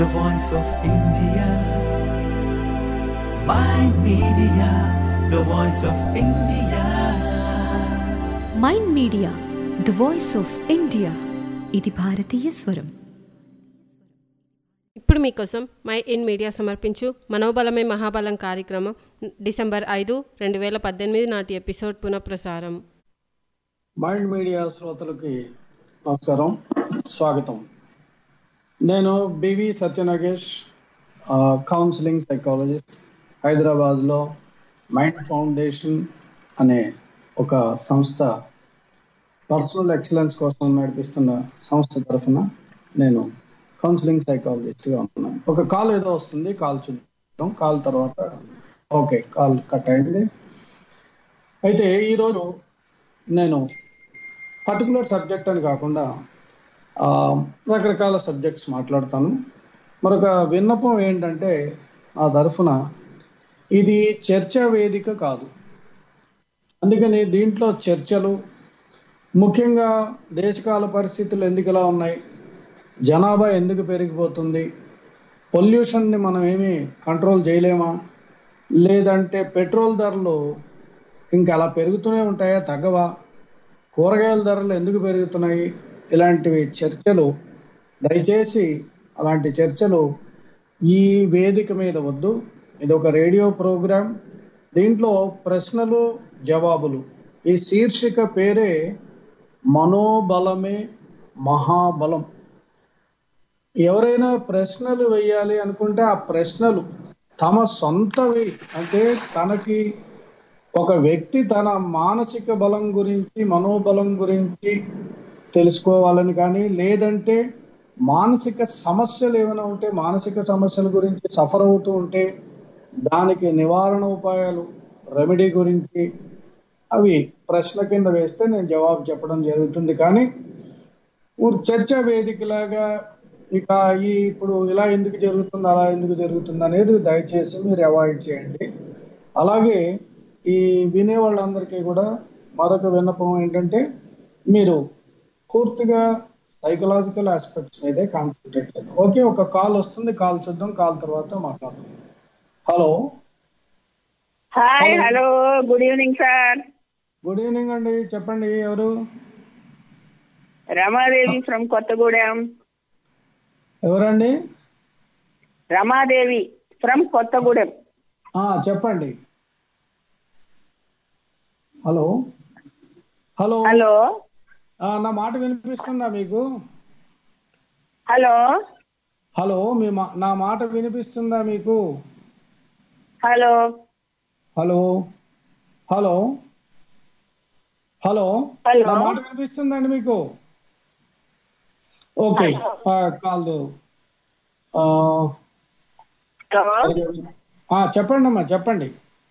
the voice of India. My media, the voice of India. Mind Media the voice of India ఇది భారతీయ స్వరం ఇప్పుడు మీకోసం my in media సమర్పించు మనోబలమే మహాబలం కార్యక్రమం డిసెంబర్ ఐదు రెండు వేల పద్దెనిమిది నాటి ఎపిసోడ్ పునఃప్రసారం మైండ్ మీడియా శ్రోతలకి నమస్కారం స్వాగతం నేను బివి సత్యనాగేష్ ఆ, కౌన్సిలింగ్ సైకాలజిస్ట్ హైదరాబాద్లో మైండ్ ఫౌండేషన్ అనే ఒక సంస్థ పర్సనల్ ఎక్సలెన్స్ కోసం నడిపిస్తున్న సంస్థ తరఫున నేను కౌన్సిలింగ్ సైకాలజిస్ట్గా ఉన్నాను ఒక కాల్ ఏదో వస్తుంది కాల్ చూద్దాం కాల్ తర్వాత ఓకే కాల్ కట్ అయింది అయితే ఈరోజు నేను పర్టికులర్ సబ్జెక్ట్ అని కాకుండా ఆ, రకరకాల సబ్జెక్ట్స్ మాట్లాడతాను మరొక విన్నపం ఏంటంటే ఆ తరఫున ఇది చర్చా వేదిక కాదు అందుకని దీంట్లో చర్చలు ముఖ్యంగా దేశకాల పరిస్థితులు ఎందుకు ఇలా ఉన్నాయి జనాభా ఎందుకు పెరిగిపోతుంది పొల్యూషన్ని మనం ఏమి కంట్రోల్ చేయలేమా లేదంటే పెట్రోల్ ధరలు ఇంకా అలా పెరుగుతూనే ఉంటాయా తగ్గవా కూరగాయల ధరలు ఎందుకు పెరుగుతున్నాయి ఇలాంటివి చర్చలు దయచేసి అలాంటి చర్చలు ఈ వేదిక మీద వద్దు ఇది ఒక రేడియో ప్రోగ్రాం దీంట్లో ప్రశ్నలు జవాబులు ఈ శీర్షిక పేరే మనోబలమే మహాబలం ఎవరైనా ప్రశ్నలు వేయాలి అనుకుంటే ఆ ప్రశ్నలు తమ సొంతవి అంటే తనకి ఒక వ్యక్తి తన మానసిక బలం గురించి మనోబలం గురించి తెలుసుకోవాలని కానీ లేదంటే మానసిక సమస్యలు ఏమైనా ఉంటే మానసిక సమస్యల గురించి సఫర్ అవుతూ ఉంటే దానికి నివారణ ఉపాయాలు రెమెడీ గురించి అవి ప్రశ్న కింద వేస్తే నేను జవాబు చెప్పడం జరుగుతుంది కానీ ఊరు చర్చా వేదికలాగా ఇక ఈ ఇప్పుడు ఇలా ఎందుకు జరుగుతుంది అలా ఎందుకు జరుగుతుంది అనేది దయచేసి మీరు అవాయిడ్ చేయండి అలాగే ఈ వినే వాళ్ళందరికీ కూడా మరొక విన్నపం ఏంటంటే మీరు పూర్తిగా సైకలాజికల్ ఆస్పెక్ట్స్ మీదే కాన్సన్ట్రేట్ చేద్దాం ఓకే ఒక కాల్ వస్తుంది కాల్ చూద్దాం కాల్ తర్వాత మాట్లాడదాం hello hi hello good evening sir good evening అండి చెప్పండి ఎవరు రమాదేవి ఫ్రమ్ కొత్తగూడెం ఎవరండి రమాదేవి ఫ్రమ్ కొత్తగూడెం ఆ చెప్పండి హలో హలో హలో ఆ, నా మాట వినిపిస్తుందా మీకు హలో హలో మీ మా- నా మాట వినిపిస్తుందా మీకు hello hello hello hello hello. నా మాట వినిపిస్తుందండి మీకు ఓకే ఆ, కాల్ ఆ, హలో ఆ, చెప్పండి అమ్మా చెప్పండి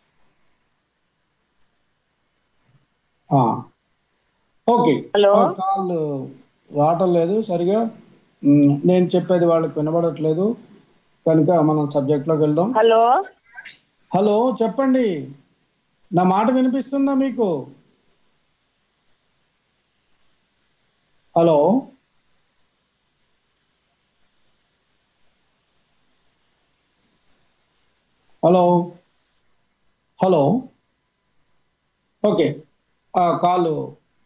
ఆ, ఓకే హలో. ఆ, కాల్ రావటం లేదు సరిగా ఉమ్, నేను చెప్పేది వాళ్ళకి వినబడట్లేదు కనుక మనం సబ్జెక్ట్ లోకి వెళ్దాం హలో హలో చెప్పండి నా మాట వినిపిస్తుందా మీకు హలో హలో హలో ఓకే ఆ కాలు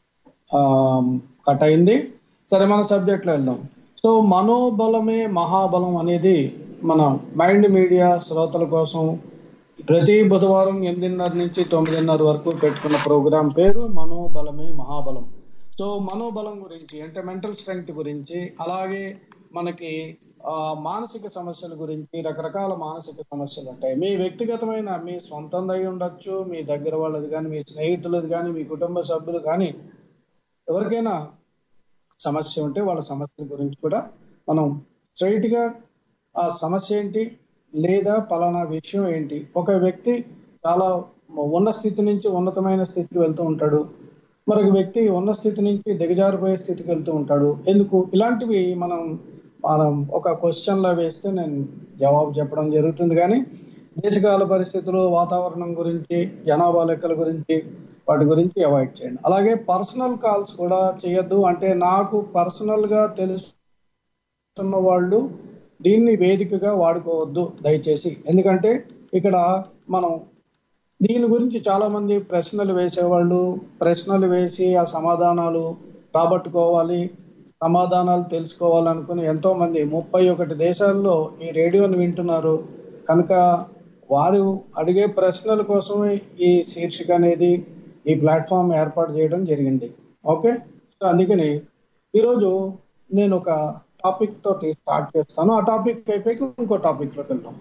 కట్ అయింది సరే మన సబ్జెక్ట్లో వెళ్దాం సో మనోబలమే మహాబలం అనేది మన మైండ్ మీడియా శ్రోతల కోసం ప్రతి బుధవారం ఎనిమిదిన్నర నుంచి తొమ్మిదిన్నర వరకు పెట్టుకున్న ప్రోగ్రాం పేరు మనోబలమే మహాబలం సో మనోబలం గురించి అంటే మెంటల్ స్ట్రెంగ్త్ గురించి అలాగే మనకి ఆ, మానసిక సమస్యల గురించి రకరకాల మానసిక సమస్యలు ఉంటాయి మీ వ్యక్తిగతమైన మీ సొంతంది అయి ఉండొచ్చు మీ దగ్గర వాళ్ళది కానీ మీ స్నేహితులది కానీ మీ కుటుంబ సభ్యులు కానీ ఎవరికైనా సమస్య ఉంటే వాళ్ళ సమస్యల గురించి కూడా మనం స్ట్రైట్ గా ఆ సమస్య ఏంటి లేదా పలానా విషయం ఏంటి ఒక వ్యక్తి చాలా ఉన్న స్థితి నుంచి ఉన్నతమైన స్థితికి వెళ్తూ ఉంటాడు మరొక వ్యక్తి ఉన్న స్థితి నుంచి దిగజారిపోయే స్థితికి వెళ్తూ ఉంటాడు ఎందుకు ఇలాంటివి మనం మనం ఒక క్వశ్చన్ లా వేస్తే నేను జవాబు చెప్పడం జరుగుతుంది కానీ దేశకాల పరిస్థితులు వాతావరణం గురించి జనాభా లెక్కల గురించి వాటి గురించి అవాయిడ్ చేయండి అలాగే పర్సనల్ కాల్స్ కూడా చేయొద్దు అంటే నాకు పర్సనల్ గా తెలుసున్న వాళ్ళు దీన్ని వేదికగా వాడుకోవద్దు దయచేసి ఎందుకంటే ఇక్కడ మనం దీని గురించి చాలా మంది ప్రశ్నలు వేసేవాళ్ళు ప్రశ్నలు వేసి ఆ సమాధానాలు రాబట్టుకోవాలి సమాధానాలు తెలుసుకోవాలనుకుని ఎంతో మంది ముప్పై ఒకటి దేశాల్లో ఈ రేడియోని వింటున్నారు కనుక వారు అడిగే ప్రశ్నల కోసమే ఈ శీర్షిక అనేది ఈ ప్లాట్ఫామ్ ఏర్పాటు చేయడం జరిగింది ఓకే సో అందుకని ఈరోజు నేను ఒక టాపిక్ తోటి స్టార్ట్ చేస్తాను ఆ టాపిక్ అయిపోయి ఇంకో టాపిక్ లోకి వెళ్దాం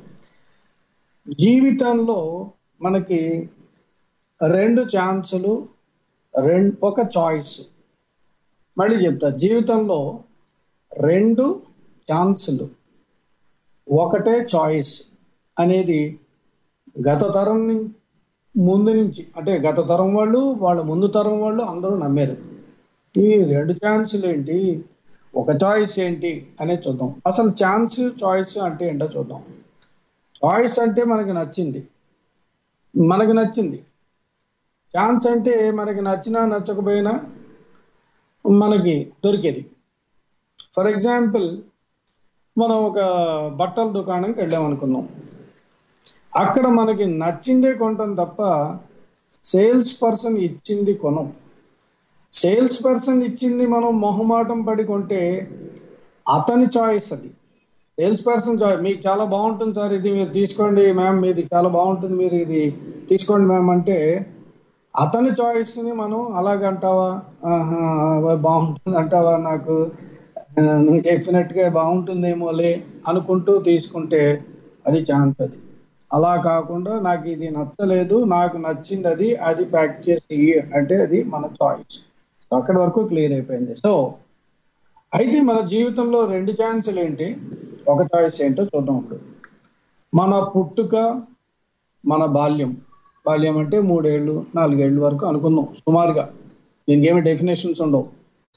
జీవితంలో మనకి రెండు ఛాన్సులు రెండు ఒక చాయిస్ మళ్ళీ చెప్తా జీవితంలో రెండు ఛాన్సులు ఒకటే చాయిస్ అనేది గత తరం నుం- ముందు నుంచి అంటే గత తరం వాళ్ళు వాళ్ళ ముందు తరం వాళ్ళు అందరూ నమ్మారు ఈ రెండు ఛాన్సులు ఏంటి ఒక చాయిస్ ఏంటి అనేది చూద్దాం అసలు ఛాన్స్ చాయిస్ అంటే ఏంటో చూద్దాం చాయిస్ అంటే మనకి నచ్చింది మనకి నచ్చింది ఛాన్స్ అంటే మనకి నచ్చినా నచ్చకపోయినా మనకి దొరికేది ఫర్ ఎగ్జాంపుల్ మనం ఒక బట్టల దుకాణంకి వెళ్ళాం అనుకుందాం అక్కడ మనకి నచ్చిందే కొంటాం తప్ప సేల్స్ పర్సన్ ఇచ్చింది కొనం సేల్స్ పర్సన్ ఇచ్చింది మనం మొహమాటం పడి కొంటే అతని చాయిస్ అది సేల్స్ పర్సన్ చాయిస్ మీకు చాలా బాగుంటుంది సార్ ఇది మీరు తీసుకోండి మ్యామ్ ఇది చాలా బాగుంటుంది మీరు ఇది తీసుకోండి మ్యామ్ అంటే అతని చాయిస్ ని మనం అలాగంటావా ఆహా, బాగుంటుంది అంటావా నాకు ఆ, నువ్వు చెప్పినట్టుగా బాగుంటుందేమోలే అనుకుంటూ తీసుకుంటే అది ఛాన్స్ అది అలా కాకుండా నాకు ఇది నచ్చలేదు నాకు నచ్చింది అది అది ప్యాక్ చేసి ఇయ్యి అంటే అది మన చాయిస్ అక్కడి వరకు క్లియర్ అయిపోయింది సో అయితే మన జీవితంలో రెండు ఛాన్సులు ఏంటి ఒక చాయిస్ ఏంటో చూద్దాం ఇప్పుడు మన పుట్టుక మన బాల్యం బాల్యం అంటే మూడేళ్ళు నాలుగేళ్ళు వరకు అనుకుందాం సుమారుగా దీనికి ఏమి డెఫినేషన్స్ ఉండవు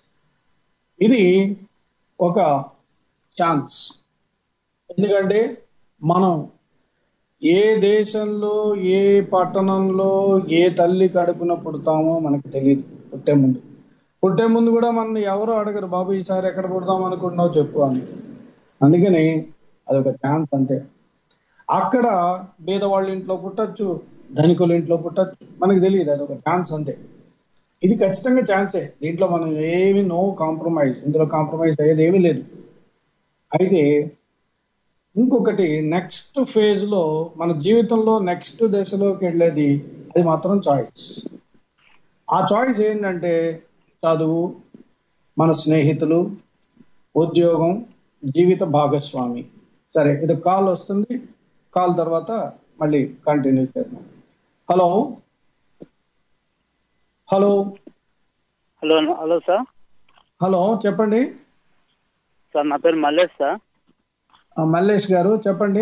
ఇది ఒక ఛాన్స్ ఎందుకంటే మనం ఏ దేశంలో ఏ పట్టణంలో ఏ తల్లి కడుపున పుడతామో మనకు తెలియదు పుట్టే ముందు పుట్టే ముందు కూడా మన ఎవరు అడగరు బాబు ఈసారి ఎక్కడ పుడతాం అనుకుంటున్నావు చెప్పు అని అందుకని అదొక ఛాన్స్ అంతే అక్కడ బీదవాళ్ళ ఇంట్లో పుట్టచ్చు ధనికుల ఇంట్లో పుట్టచ్చు మనకు తెలియదు అదొక ఛాన్స్ అంతే ఇది ఖచ్చితంగా ఛాన్సే దీంట్లో మనం ఏమి నో కాంప్రమైజ్ ఇందులో కాంప్రమైజ్ అయ్యేది ఏమీ లేదు అయితే ఇంకొకటి నెక్స్ట్ ఫేజ్ లో మన జీవితంలో నెక్స్ట్ దశలోకి వెళ్ళేది అది మాత్రం చాయిస్ ఆ చాయిస్ ఏంటంటే చదువు మన స్నేహితులు ఉద్యోగం జీవిత భాగస్వామి సరే ఇది కాల్ వస్తుంది కాల్ తర్వాత మళ్ళీ కంటిన్యూ చేద్దాం hello hello hello hello sir hello చెప్పండి సార్ నా పేరు మల్లేష్ సార్ ఆ, మల్లేష్ గారు చెప్పండి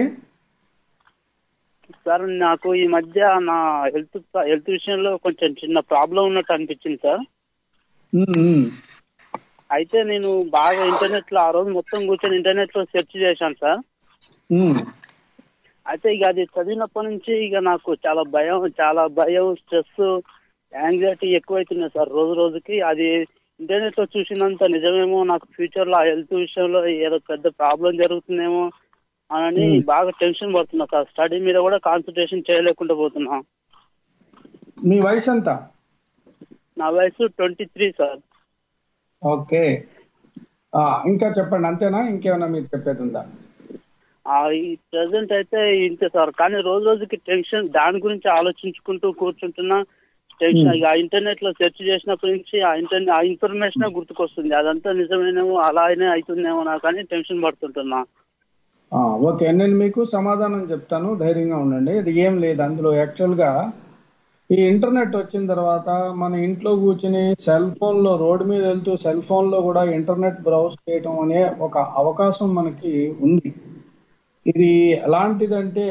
సార్ నాకు ఈ మధ్య నా హెల్త్ హెల్త్ విషయంలో కొంచెం చిన్న ప్రాబ్లం ఉన్నట్టు అనిపించింది సార్ ఉమ్, ఉమ్. అయితే నేను బాగా ఇంటర్నెట్ లో ఆ రోజు మొత్తం కూర్చొని ఇంటర్నెట్ లో సెర్చ్ చేశాను సార్ ఉమ్. అయితే ఇక అది చదివినప్పటి నుంచి ఇక నాకు చాలా భయం చాలా భయం స్ట్రెస్ యాంగ్జైటీ ఎక్కువైతున్నాయి సార్ రోజు రోజుకి అది ఇంటర్నెట్ లో చూసినంత నిజమేమో నాకు ఫ్యూచర్ లో ఆ హెల్త్ విషయంలో ఏదో పెద్ద ప్రాబ్లం జరుగుతుందేమో అని బాగా టెన్షన్ పడుతున్నా సార్ స్టడీ మీద కూడా కాన్సన్ట్రేషన్ చేయలేకుండా పోతున్నా మీ వయసు ఎంత నా వయసు ట్వంటీ త్రీ సార్ ఓకే ఆ, ఇంకా చెప్పండి అంతేనా ఇంకేమైనా మీరు చెప్పేది ఉందా ఆ, ఈ ప్రెసెంట్ అయితే ఇంతే సార్ కానీ రోజు రోజుకి టెన్షన్ దాని గురించి ఆలోచించుకుంటూ కూర్చుంటున్నా టెన్షన్ ఇక ఇంటర్నెట్ లో సెర్చ్ చేసినప్పటి నుంచి ఆ ఇంటర్నెట్ ఆ ఇన్ఫర్మేషన్ గుర్తుకొస్తుంది అదంతా నిజమేనేమో అలానే అవుతుందేమో నాకు అని టెన్షన్ పడుతుంటున్నా ఆ, ఓకే నేను మీకు సమాధానం చెప్తాను ధైర్యంగా ఉండండి ఇది ఏం లేదు అందులో యాక్చువల్ గా ఈ ఇంటర్నెట్ వచ్చిన తర్వాత మన ఇంట్లో కూర్చుని సెల్ ఫోన్ లో రోడ్డు మీద వెళ్తూ సెల్ ఫోన్ లో కూడా ఇంటర్నెట్ బ్రౌజ్ చేయటం అనే ఒక అవకాశం మనకి ఉంది ఇది ఎలాంటిదంటే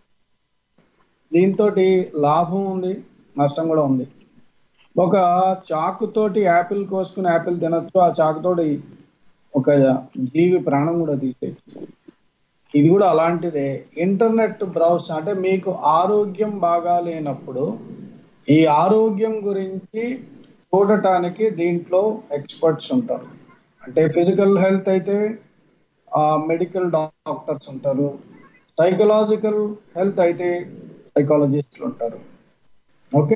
దీంతో లాభం ఉంది నష్టం కూడా ఉంది ఒక చాకుతోటి యాపిల్ కోసుకుని యాపిల్ తినొచ్చు ఆ చాకుతోటి ఒక జీవి ప్రాణం కూడా తీసేయచ్చు ఇది కూడా అలాంటిదే ఇంటర్నెట్ బ్రౌజ్ అంటే మీకు ఆరోగ్యం బాగా లేనప్పుడు ఈ ఆరోగ్యం గురించి చూడటానికి దీంట్లో ఎక్స్పర్ట్స్ ఉంటారు అంటే ఫిజికల్ హెల్త్ అయితే మెడికల్ డాక్టర్స్ ఉంటారు సైకలాజికల్ హెల్త్ అయితే సైకాలజిస్టులు ఉంటారు ఓకే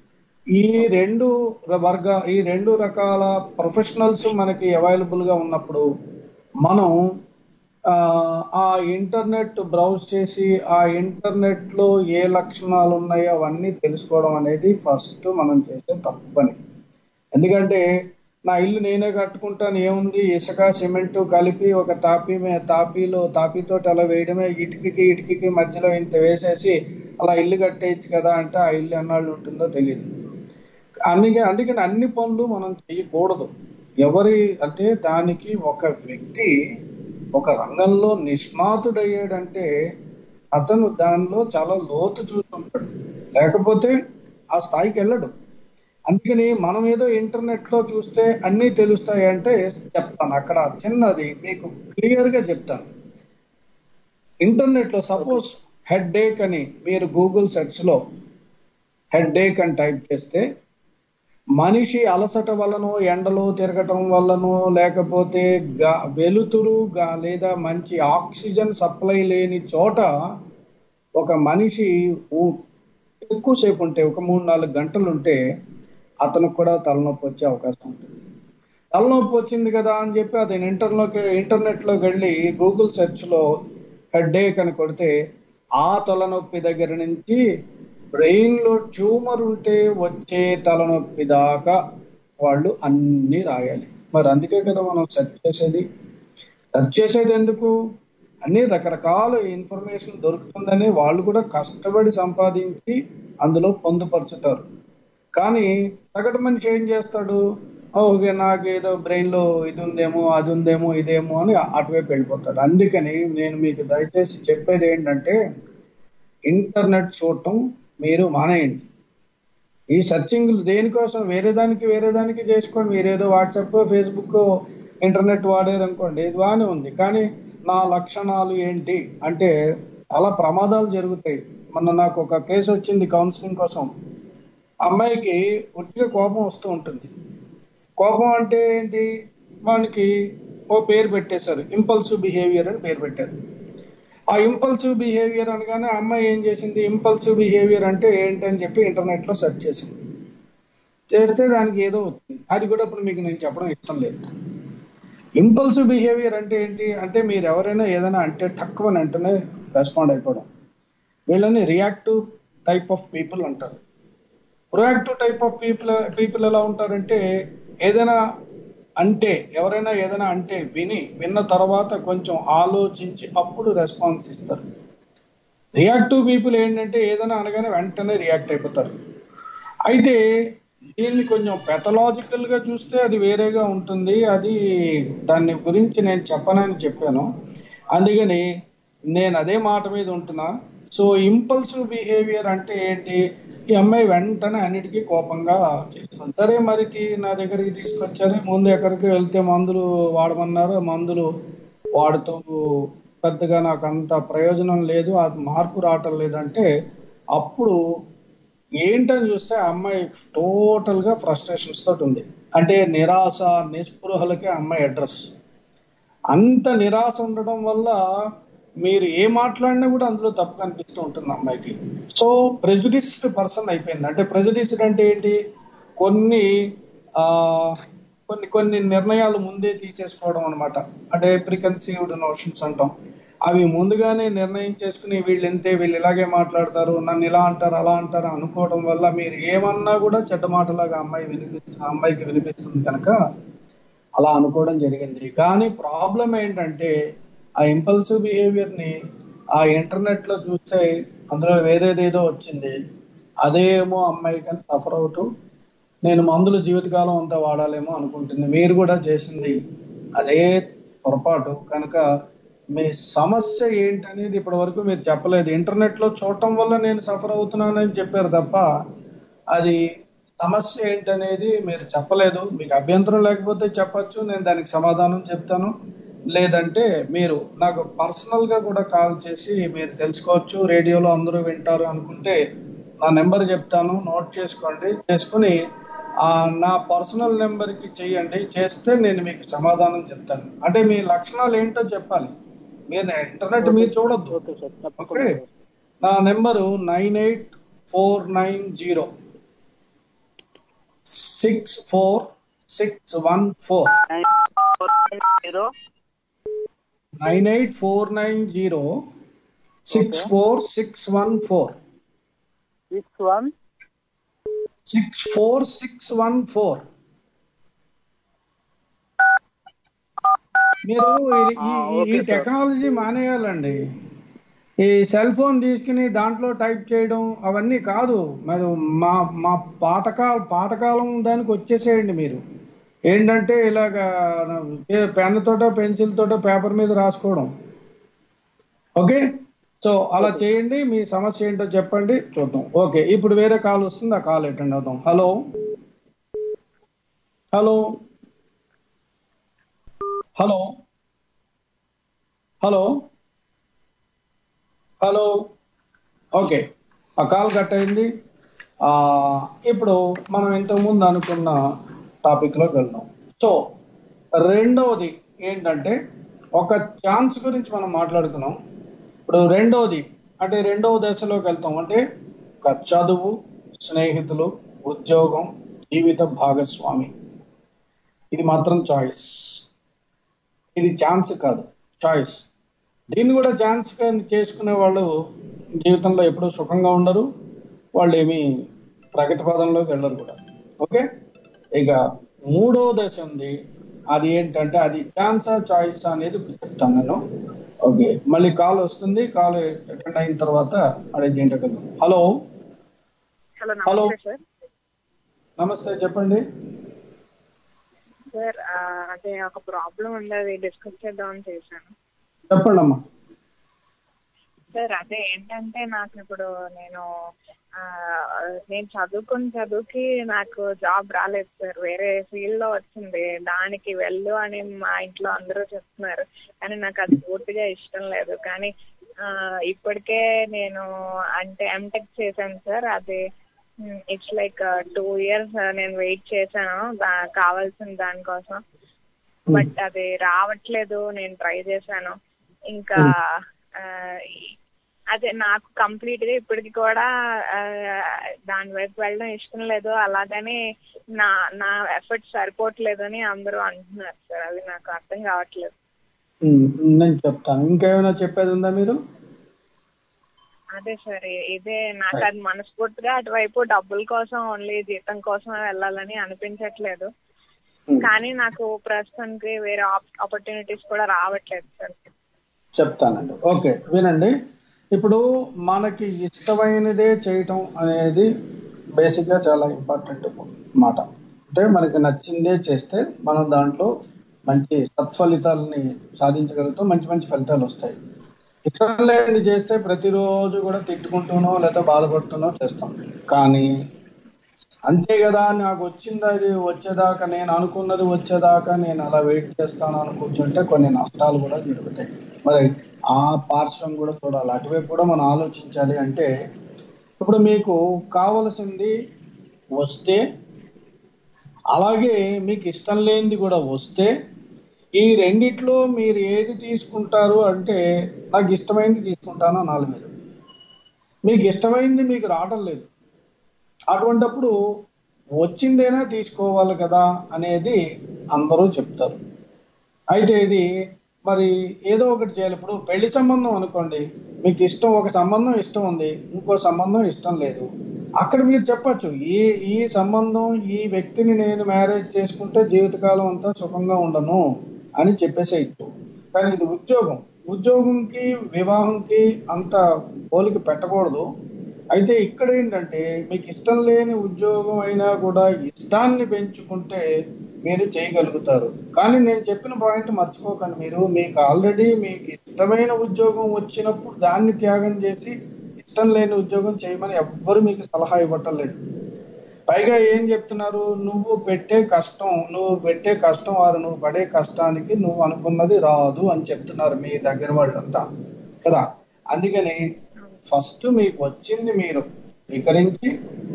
ఈ రెండు వర్గ ఈ రెండు రకాల ప్రొఫెషనల్స్ మనకి అవైలబుల్ గా ఉన్నప్పుడు మనం ఆ, ఆ ఇంటర్నెట్ బ్రౌజ్ చేసి ఆ ఇంటర్నెట్ లో ఏ లక్షణాలు ఉన్నాయో అవన్నీ తెలుసుకోవడం అనేది ఫస్ట్ మనం చేసే తప్పు పని ఎందుకంటే నా ఇల్లు నేనే కట్టుకుంటాను ఏముంది ఇసుక సిమెంట్ కలిపి ఒక తాపి మే- తాపీలో తాపీతో అలా వేయడమే ఇటుకకి ఇటుకకి మధ్యలో ఇంత వేసేసి అలా ఇల్లు కట్టేయచ్చు కదా అంటే ఆ ఇల్లు ఎన్నాళ్ళు ఉంటుందో తెలియదు అందుకే అందుకని అన్ని పనులు మనం చేయకూడదు ఎవరి అంటే దానికి ఒక వ్యక్తి ఒక రంగంలో నిష్ణాతుడయ్యాడంటే అతను దానిలో చాలా లోతు చూస్తుంటాడు లేకపోతే ఆ స్థాయికి వెళ్ళడు అందుకని మనం ఏదో ఇంటర్నెట్ లో చూస్తే అన్నీ తెలుస్తాయి అంటే చెప్తాను అక్కడ చిన్నది మీకు క్లియర్ గా చెప్తాను ఇంటర్నెట్ లో సపోజ్ హెడ్ ఏక్ అని మీరు గూగుల్ సెర్చ్ లో హెడ్ ఏక్ అని టైప్ చేస్తే మనిషి అలసట వలనో ఎండలో తిరగటం వల్లనో లేకపోతే గా వెలుతురు గా- లేదా మంచి ఆక్సిజన్ సప్లై లేని చోట ఒక మనిషి ఊ- ఎక్కువసేపు ఉంటే ఒక మూడు నాలుగు గంటలు ఉంటే అతనికి కూడా తలనొప్పి వచ్చే అవకాశం ఉంటుంది తలనొప్పి వచ్చింది కదా అని చెప్పి అతను ఇంటర్లోకి ఇంటర్నెట్ లోకి వెళ్ళి గూగుల్ సెర్చ్ లో హెడ్ ఏక్ అని కొడితే ఆ తలనొప్పి దగ్గర నుంచి బ్రెయిన్ లో ట్యూమర్ ఉంటే వచ్చే తలనొప్పి దాకా వాళ్ళు అన్ని రాయాలి మరి అందుకే కదా మనం సెర్చ్ చేసేది సెర్చ్ చేసేది ఎందుకు అన్ని రకరకాల ఇన్ఫర్మేషన్ దొరుకుతుందని వాళ్ళు కూడా కష్టపడి సంపాదించి అందులో పొందుపరుచుతారు కానీ సగటు మనిషి ఏం చేస్తాడు "ఓ, ఓకే నాకు ఏదో బ్రెయిన్ లో ఇది ఉందేమో అది ఉందేమో ఇదేమో అని అటువైపు వెళ్ళిపోతాడు అందుకని నేను మీకు దయచేసి చెప్పేది ఏంటంటే ఇంటర్నెట్ చూడటం మీరు మానేయండి ఈ సర్చింగ్ దేనికోసం వేరే దానికి వేరే దానికి చేసుకోండి మీరు ఏదో వాట్సాప్ ఫేస్బుక్ ఇంటర్నెట్ వాడారు అనుకోండి ఇది బాగానే ఉంది కానీ నా లక్షణాలు ఏంటి అంటే చాలా ప్రమాదాలు జరుగుతాయి మొన్న నాకు ఒక కేసు వచ్చింది కౌన్సిలింగ్ కోసం అమ్మాయికి ఒట్టిగా కోపం వస్తూ ఉంటుంది కోపం అంటే ఏంటి వానికి ఓ పేరు పెట్టేశారు ఇంపల్సివ్ బిహేవియర్ అని పేరు పెట్టారు ఆ ఇంపల్సివ్ బిహేవియర్ అనగానే ఆ అమ్మాయి ఏం చేసింది ఇంపల్సివ్ బిహేవియర్ అంటే ఏంటని చెప్పి ఇంటర్నెట్ లో సెర్చ్ చేసింది చేస్తే దానికి ఏదో వచ్చింది అది కూడా ఇప్పుడు మీకు నేను చెప్పడం ఇష్టం లేదు ఇంపల్సివ్ బిహేవియర్ అంటే ఏంటి అంటే మీరు ఎవరైనా ఏదైనా అంటే తక్కువ వెంటనే రెస్పాండ్ అయిపోవడం వీళ్ళని రియాక్టివ్ టైప్ ఆఫ్ పీపుల్ అంటారు proactive type of people people ఎలా ఉంటారంటే ఏదైనా అంటే ఎవరైనా ఏదైనా అంటే విని విన్న తర్వాత కొంచెం ఆలోచించి అప్పుడు రెస్పాన్స్ ఇస్తారు రియాక్టివ్ పీపుల్ ఏంటంటే ఏదైనా అనగానే వెంటనే రియాక్ట్ అయిపోతారు అయితే దీన్ని కొంచెం పెథలాజికల్ గా చూస్తే అది వేరేగా ఉంటుంది అది దాని గురించి నేను చెప్పనని చెప్పాను అందుకని నేను అదే మాట మీద ఉంటున్నా సో ఇంపల్సివ్ బిహేవియర్ అంటే ఏంటి ఈ అమ్మాయి వెంటనే అన్నిటికీ కోపంగా చేస్తుంది సరే మరి తీ- నా దగ్గరికి తీసుకొచ్చారు ముందు ఎక్కడికి వెళ్తే మందులు వాడమన్నారు ఆ మందులు వాడుతూ పెద్దగా నాకు అంత ప్రయోజనం లేదు అది మార్పు రావటం లేదంటే అప్పుడు ఏంటని చూస్తే ఆ అమ్మాయి టోటల్ గా ఫ్రస్ట్రేషన్స్ తోటి ఉంది అంటే నిరాశ నిస్పృహలకి ఆ అమ్మాయి అడ్రస్ అంత నిరాశ ఉండడం వల్ల మీరు ఏ మాట్లాడినా కూడా అందులో తప్పు కనిపిస్తూ ఉంటుంది అమ్మాయికి సో ప్రెజుడిస్డ్ పర్సన్ అయిపోయింది అంటే ప్రెజుడిస్డ్ అంటే ఏంటి కొన్ని ఆ కొన్ని కొన్ని నిర్ణయాలు ముందే తీసేసుకోవడం అనమాట అంటే ప్రికన్సీవ్డ్ నోషన్స్ అంటాం అవి ముందుగానే నిర్ణయం చేసుకుని వీళ్ళు ఇంతే వీళ్ళు ఇలాగే మాట్లాడతారు నన్ను ఇలా అంటారు అలా అంటారు అనుకోవడం వల్ల మీరు ఏమన్నా కూడా చెడ్డ మాటలాగా అమ్మాయి వినిపిస్తుంది అమ్మాయికి వినిపిస్తుంది కనుక అలా అనుకోవడం జరిగింది కానీ ప్రాబ్లం ఏంటంటే ఆ ఇంపల్సివ్ బిహేవియర్ ని ఆ ఇంటర్నెట్ లో చూస్తే అందులో వేరేదేదో వచ్చింది అదేమో అమ్మాయి కానీ సఫర్ అవుతూ నేను మందులు జీవితకాలం అంతా వాడాలేమో అనుకుంటుంది మీరు కూడా చేసింది అదే పొరపాటు కనుక మీ సమస్య ఏంటనేది ఇప్పటి వరకు మీరు చెప్పలేదు ఇంటర్నెట్ లో చూడటం వల్ల నేను సఫర్ అవుతున్నానని చెప్పారు తప్ప అది సమస్య ఏంటనేది మీరు చెప్పలేదు మీకు అభ్యంతరం లేకపోతే చెప్పొచ్చు నేను దానికి సమాధానం చెప్తాను లేదంటే మీరు నాకు పర్సనల్ గా కూడా కాల్ చేసి మీరు తెలుసుకోవచ్చు రేడియోలో అందరూ వింటారు అనుకుంటే నా నెంబర్ చెప్తాను నోట్ చేసుకోండి చేసుకుని ఆ, నా పర్సనల్ నెంబర్ కి చెయ్యండి చేస్తే నేను మీకు సమాధానం చెప్తాను అంటే మీ లక్షణాలు ఏంటో చెప్పాలి మీరు ఇంటర్నెట్ మీరు చూడొద్దు ఓకే సార్ ఓకే తప్పకుండా నా number nine eight four nine zero six four six one four zero nine eight four nine zero six four six one four six one six four six one four మీరు ఈ- ఈ- ఈ- ఈ okay sir. Technology మానేయాలండి ఈ cell phone తీసుకుని దాంట్లో type చేయడం అవన్నీ కాదు మరి మా మా పాతకాల పాతకాలం దానికి వచ్చేసేయండి మీరు ఏంటంటే ఇలాగ పెన్ తోటో పెన్సిల్ తోటో పేపర్ మీద రాసుకోవడం ఓకే సో అలా చేయండి మీ సమస్య ఏంటో చెప్పండి చూద్దాం ఓకే ఇప్పుడు వేరే కాల్ వస్తుంది ఆ కాల్ అటెండ్ అవుదాం hello hello hello hello hello okay ఆ కాల్ కట్ అయింది ఆ, ఇప్పుడు మనం ఇంతకుముందు అనుకున్న టాపిక్ లోకి వెళ్దాం సో రెండవది ఏంటంటే ఒక ఛాన్స్ గురించి మనం మాట్లాడుకున్నాం ఇప్పుడు రెండవది అంటే రెండవ దశలోకి వెళ్తాం అంటే ఒక చదువు స్నేహితులు ఉద్యోగం జీవిత భాగస్వామి ఇది మాత్రం చాయిస్ ఇది ఛాన్స్ కాదు చాయిస్ దీన్ని కూడా ఛాన్స్ చేసుకునే వాళ్ళు జీవితంలో ఎప్పుడూ సుఖంగా ఉండరు వాళ్ళు ఏమి ప్రగతి పదంలోకి వెళ్ళరు కూడా ఓకే ఇక మూడో దశ ఉంది అది ఏంటంటే అది ఛాన్స్ చాయిస్ అనేది ఇప్పుడు చెప్తాను నేను ఓకే మళ్ళీ కాల్ వస్తుంది కాల్ అటెండ్ అయిన తర్వాత అడిగి ఏంటో కదా హలో హలో హలో. నమస్తే సార్ నమస్తే చెప్పండి సార్ ఆ, అదే ఒక ప్రాబ్లం ఉంది అది డిస్కస్ చేద్దామని చేశాను చెప్పండి అమ్మా సార్ అదే ఏంటంటే నాకు ఇప్పుడు నేను ఆ, నేను చదువుకున్న చదువుకి నాకు జాబ్ రాలేదు సార్ వేరే ఫీల్డ్ లో వచ్చింది దానికి వెళ్ళు అని మా ఇంట్లో అందరూ చెప్తున్నారు కానీ నాకు అది పూర్తిగా ఇష్టం లేదు కానీ ఆ, ఇప్పటికే నేను అంటే ఎంటెక్ చేశాను సార్ అది ఇట్స్ లైక్ టూ ఇయర్స్ నేను వెయిట్ చేశాను దా- కావాల్సిన దానికోసం బట్ అది రావట్లేదు నేను ట్రై చేశాను ఇంకా ఆ, ఈ- అదే నాకు కంప్లీట్ గా ఇప్పటికి కూడా ఆ, దాని వైపు వెళ్ళడం ఇష్టం లేదు అలాగని నా నా ఎఫర్ట్ సరిపోవట్లేదు అని అందరూ అంటున్నారు సార్ అది నాకు అర్థం కావట్లేదు ఉమ్, నేను చెప్తాను ఇంకేమైనా చెప్పేది ఉందా మీరు అదే సార్ ఇ- ఇదే నాకు అది మనస్ఫూర్తిగా అటువైపు డబ్బుల కోసం ఓన్లీ జీతం కోసం వెళ్ళాలని అనిపించట్లేదు ఉమ్, కానీ నాకు ప్రస్తుతానికి వేరే ఆపర్చునిటీస్ కూడా రావట్లేదు సార్ చెప్తానండి ఓకే వినండి ఇప్పుడు మనకి ఇష్టమైనదే చేయటం అనేది బేసిక్ గా చాలా ఇంపార్టెంట్ మాట అంటే మనకి నచ్చిందే చేస్తే మనం దాంట్లో మంచి సత్ఫలితాలని సాధించగలుగుతాం మంచి మంచి ఫలితాలు వస్తాయి ఇష్టం లేని చేస్తే ప్రతిరోజు కూడా తిట్టుకుంటూనో లేదా బాధపడుతూనో చేస్తాం కానీ అంతే కదా నాకు వచ్చింది అది వచ్చేదాకా నేను అనుకున్నది వచ్చేదాకా నేను అలా వెయిట్ చేస్తాను అని కూర్చుంటే కొన్ని నష్టాలు కూడా జరుగుతాయి మరి ఆ పార్శ్వం కూడా చూడాలి అటువైపు కూడా మనం ఆలోచించాలి అంటే ఇప్పుడు మీకు కావలసింది వస్తే అలాగే మీకు ఇష్టం లేనిది కూడా వస్తే ఈ రెండిట్లో మీరు ఏది తీసుకుంటారు అంటే నాకు ఇష్టమైంది తీసుకుంటాను అనాలి మీరు మీకు ఇష్టమైంది మీకు రావటం లేదు అటువంటప్పుడు వచ్చిందేనా తీసుకోవాలి కదా అనేది అందరూ చెప్తారు అయితే ఇది మరి ఏదో ఒకటి చేయాలి ఇప్పుడు పెళ్లి సంబంధం అనుకోండి మీకు ఇష్టం ఒక సంబంధం ఇష్టం ఉంది ఇంకో సంబంధం ఇష్టం లేదు అక్కడ మీరు చెప్పొచ్చు ఈ ఈ సంబంధం ఈ వ్యక్తిని నేను మ్యారేజ్ చేసుకుంటే జీవితకాలం అంతా సుఖంగా ఉండను అని చెప్పేసేయచ్చు కానీ ఇది ఉద్యోగం ఉద్యోగంకి వివాహంకి అంత పోలిక పెట్టకూడదు అయితే ఇక్కడ ఏంటంటే మీకు ఇష్టం లేని ఉద్యోగం అయినా కూడా ఇష్టాన్ని పెంచుకుంటే మీరు చేయగలుగుతారు కానీ నేను చెప్పిన పాయింట్ మర్చిపోకండి మీరు మీకు ఆల్రెడీ మీకు ఇష్టమైన ఉద్యోగం వచ్చినప్పుడు దాన్ని త్యాగం చేసి ఇష్టం లేని ఉద్యోగం చేయమని ఎవ్వరు మీకు సలహా ఇవ్వటం లేదు పైగా ఏం చెప్తున్నారు నువ్వు పెట్టే కష్టం నువ్వు పెట్టే కష్టం వారు నువ్వు పడే కష్టానికి నువ్వు అనుకున్నది రాదు అని చెప్తున్నారు మీ దగ్గర వాళ్ళంతా కదా అందుకని ఫస్ట్ మీకు వచ్చింది మీరు స్వీకరించి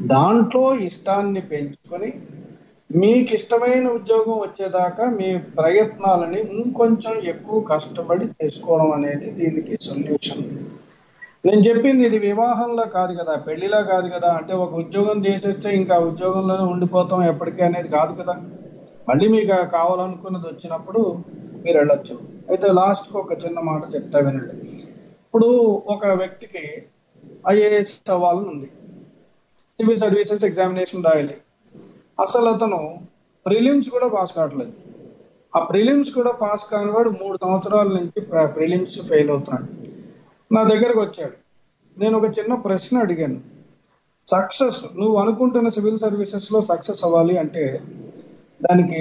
దాంట్లో ఇష్టాన్ని పెంచుకొని మీకు ఇష్టమైన ఉద్యోగం వచ్చేదాకా మీ ప్రయత్నాలని ఇంకొంచెం ఎక్కువ కష్టపడి చేసుకోవడం అనేది దీనికి సొల్యూషన్ నేను చెప్పింది ఇది వివాహంలో కాదు కదా పెళ్లిలా కాదు కదా అంటే ఒక ఉద్యోగం చేసేస్తే ఇంకా ఆ ఉద్యోగంలోనే ఉండిపోతాం ఎప్పటికీ అనేది కాదు కదా మళ్ళీ మీకు ఆ కావాలనుకున్నది వచ్చినప్పుడు మీరు వెళ్ళొచ్చు అయితే లాస్ట్కి ఒక చిన్న మాట చెప్తా వినండి ఇప్పుడు ఒక వ్యక్తికి ఐఏఎస్ అవ్వాలని ఉంది సివిల్ సర్వీసెస్ ఎగ్జామినేషన్ రాయాలి అసలు అతను ప్రిలిమ్స్ కూడా పాస్ కావట్లేదు ఆ ప్రిలిమ్స్ కూడా పాస్ కానివాడు మూడు సంవత్సరాల నుంచి ప్రిలిమ్స్ ఫెయిల్ అవుతున్నాడు నా దగ్గరకు వచ్చాడు నేను ఒక చిన్న ప్రశ్న అడిగాను సక్సెస్ నువ్వు అనుకుంటున్న సివిల్ సర్వీసెస్ లో సక్సెస్ అవ్వాలి అంటే దానికి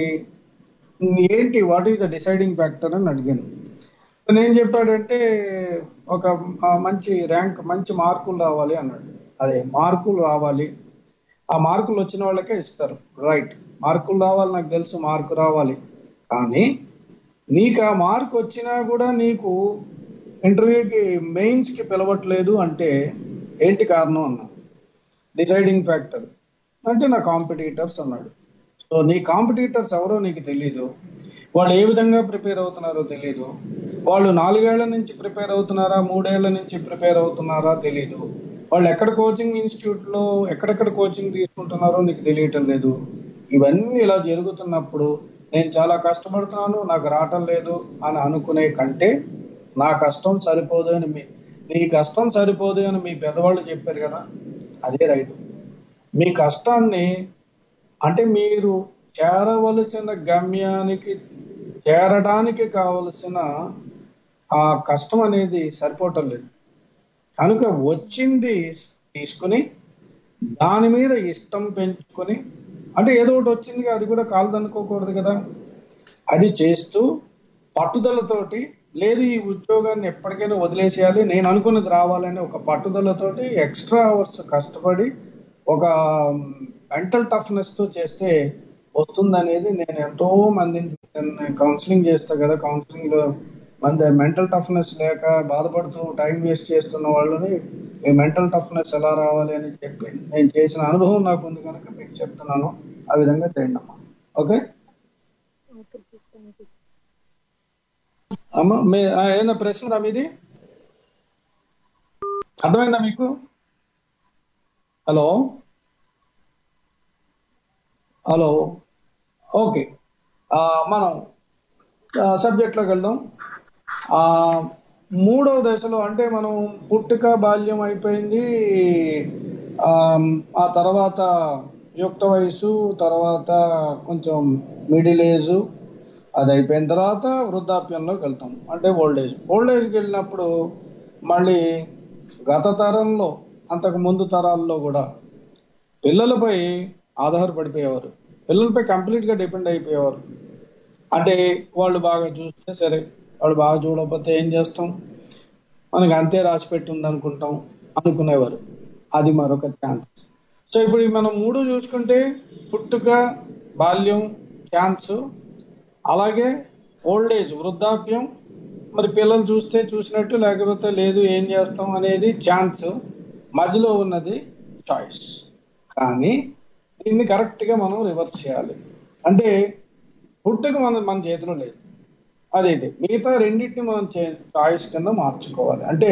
ఏంటి what is the deciding factor అని అడిగాను నేను చెప్పాడంటే ఒక ఆ, మంచి ర్యాంక్ మంచి మార్కులు రావాలి అన్నాడు అదే మార్కులు రావాలి ఆ మార్కులు వచ్చిన వాళ్ళకే ఇస్తారు రైట్ మార్కులు రావాలి నాకు తెలుసు మార్కు రావాలి కానీ నీకు ఆ మార్క్ వచ్చినా కూడా నీకు ఇంటర్వ్యూకి మెయిన్స్ కి పిలవట్లేదు అంటే ఏంటి కారణం అన్నా డిసైడింగ్ ఫ్యాక్టర్ అంటే నా కాంపిటీటర్స్ అన్నాడు సో నీ కాంపిటీటర్స్ ఎవరో నీకు తెలీదు వాళ్ళు ఏ విధంగా ప్రిపేర్ అవుతున్నారో తెలీదు వాళ్ళు నాలుగేళ్ల నుంచి ప్రిపేర్ అవుతున్నారా మూడేళ్ల నుంచి ప్రిపేర్ అవుతున్నారా తెలీదు వాళ్ళు ఎక్కడ కోచింగ్ ఇన్స్టిట్యూట్ లో ఎక్కడెక్కడ కోచింగ్ తీసుకుంటున్నారో నీకు తెలియటం లేదు ఇవన్నీ ఇలా జరుగుతున్నప్పుడు నేను చాలా కష్టపడుతున్నాను నాకు రావటం లేదు అని అనుకునే కంటే నా కష్టం సరిపోదు అని మీ నీ కష్టం సరిపోదు అని మీ పెద్దవాళ్ళు చెప్పారు కదా అదే రైట్ మీ కష్టాన్ని అంటే మీరు చేరవలసిన గమ్యానికి చేరడానికి కావలసిన ఆ కష్టం అనేది సరిపోవటం లేదు కనుక వచ్చింది తీసుకుని దాని మీద ఇష్టం పెంచుకొని అంటే ఏదో ఒకటి వచ్చింది అది కూడా కాలదనుకోకూడదు కదా అది చేస్తూ పట్టుదలతోటి లేదు ఈ ఉద్యోగాన్ని ఎప్పటికైనా వదిలేసేయాలి నేను అనుకున్నది రావాలని ఒక పట్టుదలతోటి ఎక్స్ట్రా అవర్స్ కష్టపడి ఒక మెంటల్ టఫ్నెస్ తో చేస్తే వస్తుందనేది నేను ఎంతో మందిని కౌన్సిలింగ్ చేస్తా కదా కౌన్సిలింగ్ లో మంది మెంటల్ టఫ్నెస్ లేక బాధపడుతూ టైం వేస్ట్ చేస్తున్న వాళ్ళని ఈ మెంటల్ టఫ్నెస్ ఎలా రావాలి అని చెప్పి నేను చేసిన అనుభవం నాకు ఉంది కనుక మీకు చెప్తున్నాను ఆ విధంగా చేయండి అమ్మా ఓకే అమ్మా మీ ఆ, ఏదైనా ప్రశ్న ఉందా మీది అర్థమైందా మీకు హలో హలో ఓకే ఆ, మనం సబ్జెక్ట్ లోకి వెళ్దాం ఆ మూడవ దశలో అంటే మనం పుట్టుక బాల్యం అయిపోయింది ఆ, ఆ తర్వాత యుక్త వయసు తర్వాత కొంచెం మిడిల్ ఏజ్ అది అయిపోయిన తర్వాత వృద్ధాప్యంలోకి వెళ్తాం అంటే ఓల్డ్ ఏజ్ ఓల్డ్ ఏజ్కి వెళ్ళినప్పుడు మళ్ళీ గత తరంలో అంతకు ముందు తరాల్లో కూడా పిల్లలపై ఆధారపడిపోయేవారు పిల్లలపై కంప్లీట్ గా డిపెండ్ అయిపోయేవారు అంటే వాళ్ళు బాగా చూస్తే సరే వాళ్ళు బాగా చూడకపోతే ఏం చేస్తాం మనకి అంతే రాసి పెట్టుంది అనుకుంటాం అనుకునేవారు అది మరొక ఛాన్స్ సో ఇప్పుడు ఈ మనం మూడు చూసుకుంటే పుట్టుక బాల్యం ఛాన్స్ అలాగే ఓల్డ్ ఏజ్ వృద్ధాప్యం మరి పిల్లలు చూస్తే చూసినట్టు లేకపోతే లేదు ఏం చేస్తాం అనేది ఛాన్స్ మధ్యలో ఉన్నది చాయిస్ కానీ దీన్ని కరెక్ట్ గా మనం రివర్స్ చేయాలి అంటే పుట్టుక మన మన చేతిలో లేదు అదైతే మిగతా రెండింటిని మనం చాయిస్ కింద మార్చుకోవాలి అంటే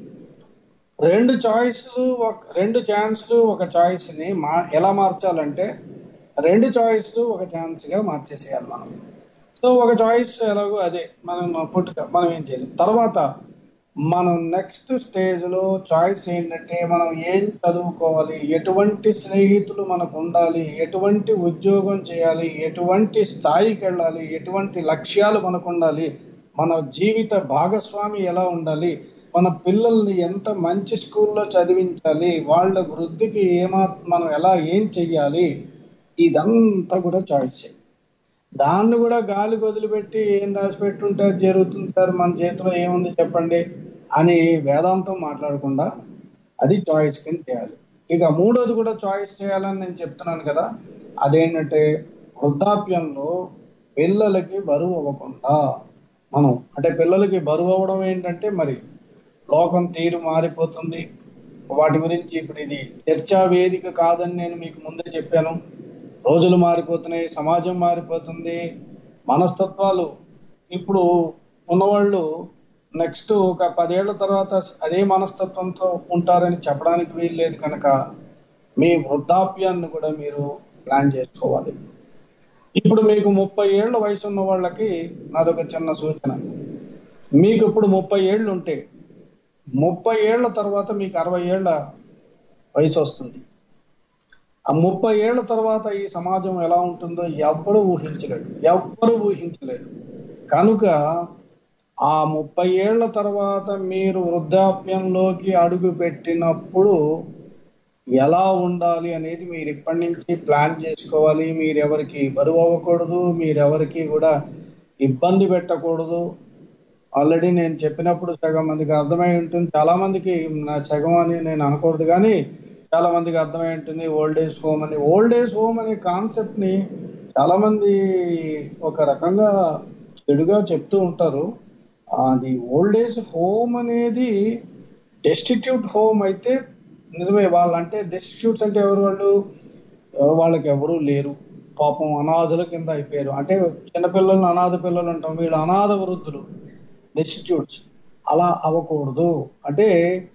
రెండు చాయిస్లు ఒక రెండు ఛాన్స్లు ఒక చాయిస్ ని మా ఎలా మార్చాలంటే రెండు చాయిస్లు ఒక ఛాన్స్ గా మార్చేసేయాలి మనం సో ఒక చాయిస్ ఎలాగో అదే మనం పుట్టుక మనం ఏం చేయలేం తర్వాత మనం నెక్స్ట్ స్టేజ్ లో చాయిస్ ఏంటంటే మనం ఏం చదువుకోవాలి ఎటువంటి స్నేహితులు మనకు ఉండాలి ఎటువంటి ఉద్యోగం చేయాలి ఎటువంటి స్థాయికి వెళ్ళాలి ఎటువంటి లక్ష్యాలు మనకు ఉండాలి మన జీవిత భాగస్వామి ఎలా ఉండాలి మన పిల్లల్ని ఎంత మంచి స్కూల్లో చదివించాలి వాళ్ళ వృద్ధికి ఏమా మనం ఎలా ఏం చెయ్యాలి ఇదంతా కూడా చాయిస్ దాన్ని కూడా గాలికి వదిలిపెట్టి ఏం రాసి పెట్టుంటే అది జరుగుతుంది సార్ మన చేతిలో ఏముంది చెప్పండి అని వేదాంతం మాట్లాడకుండా అది చాయిస్ కింద చేయాలి ఇక మూడోది కూడా చాయిస్ చేయాలని నేను చెప్తున్నాను కదా అదేంటంటే వృద్ధాప్యంలో పిల్లలకి బరువు అవ్వకుండా మనం అంటే పిల్లలకి బరువు అవ్వడం ఏంటంటే మరి లోకం తీరు మారిపోతుంది వాటి గురించి ఇప్పుడు ఇది చర్చా వేదిక కాదని నేను మీకు ముందే చెప్పాను రోజులు మారిపోతున్నాయి సమాజం మారిపోతుంది మనస్తత్వాలు ఇప్పుడు ఉన్నవాళ్ళు నెక్స్ట్ ఒక పదేళ్ల తర్వాత అదే మనస్తత్వంతో ఉంటారని చెప్పడానికి వీలు లేదు కనుక మీ వృద్ధాప్యాన్ని కూడా మీరు ప్లాన్ చేసుకోవాలి ఇప్పుడు మీకు ముప్పై ఏళ్ల వయసు ఉన్న వాళ్ళకి నాదొక చిన్న సూచన మీకు ఇప్పుడు ముప్పై ఏళ్ళు ఉంటే ముప్పై ఏళ్ల తర్వాత మీకు అరవై ఏళ్ల వయసు వస్తుంది ఆ ముప్పై ఏళ్ల తర్వాత ఈ సమాజం ఎలా ఉంటుందో ఎవ్వరూ ఊహించలేడు ఎవ్వరూ ఊహించలేరు కనుక ఆ ముప్పై ఏళ్ల తర్వాత మీరు వృద్ధాప్యంలోకి అడుగు పెట్టినప్పుడు ఎలా ఉండాలి అనేది మీరు ఇప్పటి నుంచి ప్లాన్ చేసుకోవాలి మీరు ఎవరికి బరువు అవ్వకూడదు మీరు ఎవరికి కూడా ఇబ్బంది పెట్టకూడదు ఆల్రెడీ నేను చెప్పినప్పుడు సగం మందికి అర్థమై ఉంటుంది చాలా మందికి నా సగం అని నేను అనకూడదు కానీ చాలా మందికి అర్థమై ఉంటుంది ఓల్డ్ ఏజ్ హోమ్ అని ఓల్డ్ ఏజ్ హోమ్ అనే కాన్సెప్ట్ ని చాలా మంది ఒక రకంగా చెడుగా చెప్తూ ఉంటారు అది ఓల్డ్ ఏజ్ హోమ్ అనేది డెస్టిట్యూట్ హోమ్ అయితే నిజమే వాళ్ళు అంటే డెస్టిట్యూట్స్ అంటే ఎవరు వాళ్ళు ఆ, వాళ్ళకి ఎవరు లేరు పాపం అనాథుల కింద అయిపోయారు అంటే చిన్నపిల్లలు అనాథ పిల్లలు అంటాం వీళ్ళు అనాథ వృద్ధులు డెస్టిట్యూట్స్ అలా అవ్వకూడదు అంటే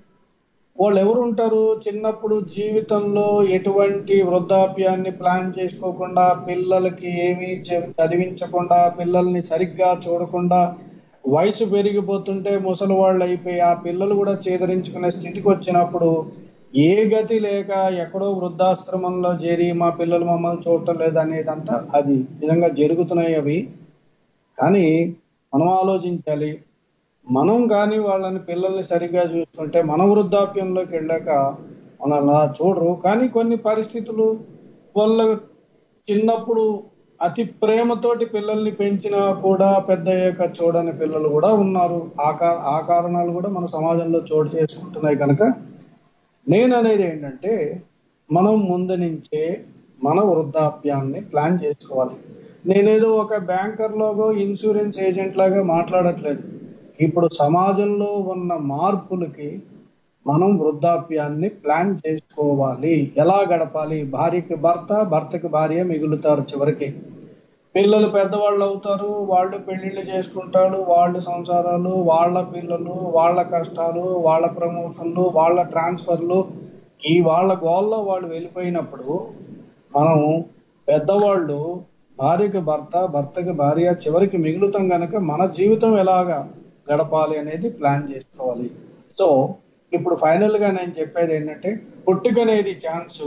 వాళ్ళు ఎవరు ఉంటారు చిన్నప్పుడు జీవితంలో ఎటువంటి వృద్ధాప్యాన్ని ప్లాన్ చేసుకోకుండా పిల్లలకి ఏమీ చె- చదివించకుండా పిల్లల్ని సరిగ్గా చూడకుండా వయసు పెరిగిపోతుంటే ముసలి వాళ్ళు అయిపోయి ఆ పిల్లలు కూడా చేదరించుకునే స్థితికి వచ్చినప్పుడు ఏ గతి లేక ఎక్కడో వృద్ధాశ్రమంలో చేరి మా పిల్లలు మమ్మల్ని చూడటం లేదనేదంతా అది నిజంగా జరుగుతున్నాయి అవి కానీ మనం ఆలోచించాలి మనం కానీ వాళ్ళని పిల్లల్ని సరిగ్గా చూసుకుంటే మన వృద్ధాప్యంలోకి వెళ్ళాక మన అలా చూడరు కానీ కొన్ని పరిస్థితులు వాళ్ళ చిన్నప్పుడు అతి ప్రేమతోటి పిల్లల్ని పెంచినా కూడా పెద్ద అయ్యాక చూడని పిల్లలు కూడా ఉన్నారు ఆ కా- ఆ కారణాలు కూడా మన సమాజంలో చోటు చేసుకుంటున్నాయి కనుక నేను అనేది ఏంటంటే మనం ముందు నుంచే మన వృద్ధాప్యాన్ని ప్లాన్ చేసుకోవాలి నేనేదో ఒక బ్యాంకర్ లాగో ఇన్సూరెన్స్ ఏజెంట్ లాగా మాట్లాడట్లేదు ఇప్పుడు సమాజంలో ఉన్న మార్పులకి మనం వృద్ధాప్యాన్ని ప్లాన్ చేసుకోవాలి ఎలా గడపాలి భార్యకి భర్త భర్తకి భార్య మిగులుతారు చివరికి పిల్లలు పెద్దవాళ్ళు అవుతారు వాళ్ళు పెళ్లిళ్ళు చేసుకుంటారు వాళ్ళ సంసారాలు వాళ్ళ పిల్లలు వాళ్ళ కష్టాలు వాళ్ళ ప్రమోషన్లు వాళ్ళ ట్రాన్స్ఫర్లు ఈ వాళ్ళ గోల్లో వాళ్ళు వెళ్ళిపోయినప్పుడు మనం పెద్దవాళ్ళు భార్యకి భర్త భర్తకి భార్య చివరికి మిగులుతాం గనక మన జీవితం ఎలాగా గడపాలి అనేది ప్లాన్ చేసుకోవాలి సో ఇప్పుడు ఫైనల్ గా నేను చెప్పేది ఏంటంటే పుట్టుకనేది ఛాన్స్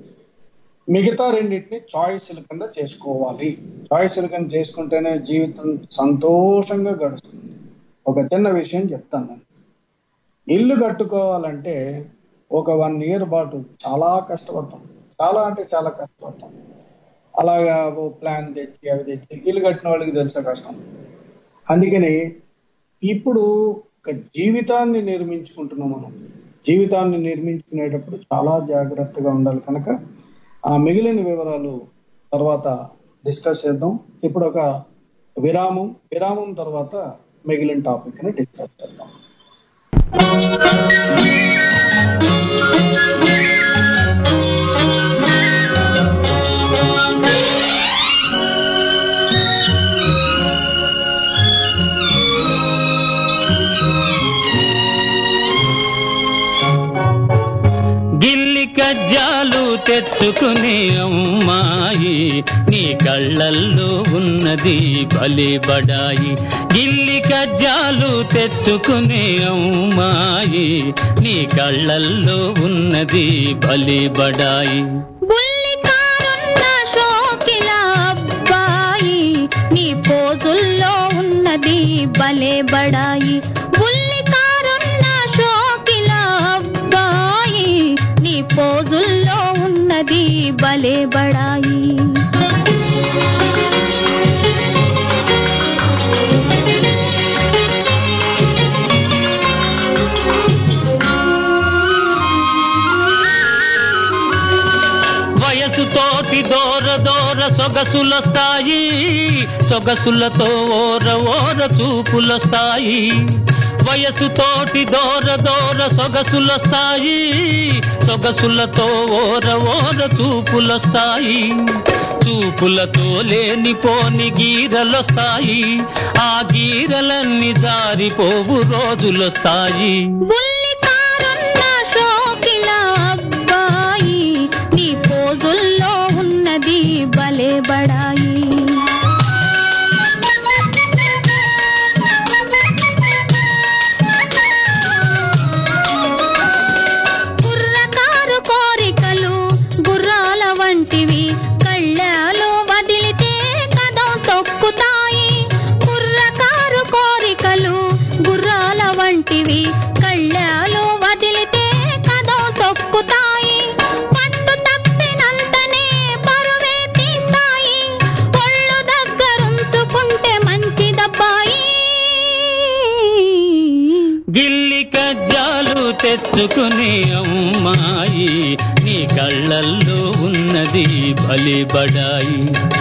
మిగతా రెండింటిని చాయిస్ల కింద చేసుకోవాలి చాయిస్ల కింద చేసుకుంటేనే జీవితం సంతోషంగా గడుస్తుంది ఒక చిన్న విషయం చెప్తాను నేను ఇల్లు కట్టుకోవాలంటే ఒక వన్ ఇయర్ పాటు చాలా కష్టపడతాం చాలా అంటే చాలా కష్టపడతాం అలాగా ఓ ప్లాన్ తెచ్చి అవి తెచ్చి ఇల్లు కట్టిన వాళ్ళకి తెలిసే కష్టం అందుకని ఇప్పుడు ఒక జీవితాన్ని నిర్మించుకుంటున్నాం మనం జీవితాన్ని నిర్మించుకునేటప్పుడు చాలా జాగ్రత్తగా ఉండాలి కనుక ఆ మిగిలిన వివరాలు తర్వాత డిస్కస్ చేద్దాం ఇప్పుడు ఒక విరామం విరామం తర్వాత మిగిలిన టాపిక్ ని డిస్కస్ చేద్దాం గిల్లి కజ్జాలు తెచ్చుకునే అమ్మాయి నీ కళ్ళల్లో ఉన్నది బలి బడాయి గిల్లి కజ్జాలు తెచ్చుకునే అమ్మాయి నీ కళ్ళల్లో ఉన్నది బలి బడాయి బుల్లికారున్న షోకిల అబ్బాయి నీ పోజుల్లో ఉన్నది భలే బడాయి బుల్లికారున్న షోకిల అబ్బాయి నీ పోజుల్లో ఉన్నది భలే బడాయి వయసుతోటి దూర దూర సొగసులొస్తాయి సొగసులతో ఓర ఓర చూపులొస్తాయి వయసుతోటి దోర దోర సొగసులొస్తాయి సొగసులతో ఓర ఓర చూపులొస్తాయి చూపులతో లేనిపోని గీరలొస్తాయి ఆ గీరలన్నీ జారిపోవు రోజులొస్తాయి బుల్లి కారున్న షోకిల అబ్బాయి నీ పోజుల్లో ఉన్నది భలే బడాయి కుర్రకారు కోరికలు గుర్రాల వంటివి కళ్ళలో వదిలితే కదం తొక్కుతాయి కుర్రకారు కోరికలు గుర్రాల వంటివి కళ్ళలో వదిలితే కదం తొక్కుతాయి పట్టు తప్పినంతనే పరువే తీస్తాయి ఒళ్ళు దగ్గరుంచుకుంటే మంచిదబ్బాయి గిల్లి కజ్జాలు తెచ్చుకునే అమ్మాయి నీ కళ్ళల్లో ఉన్నది బలి బడాయి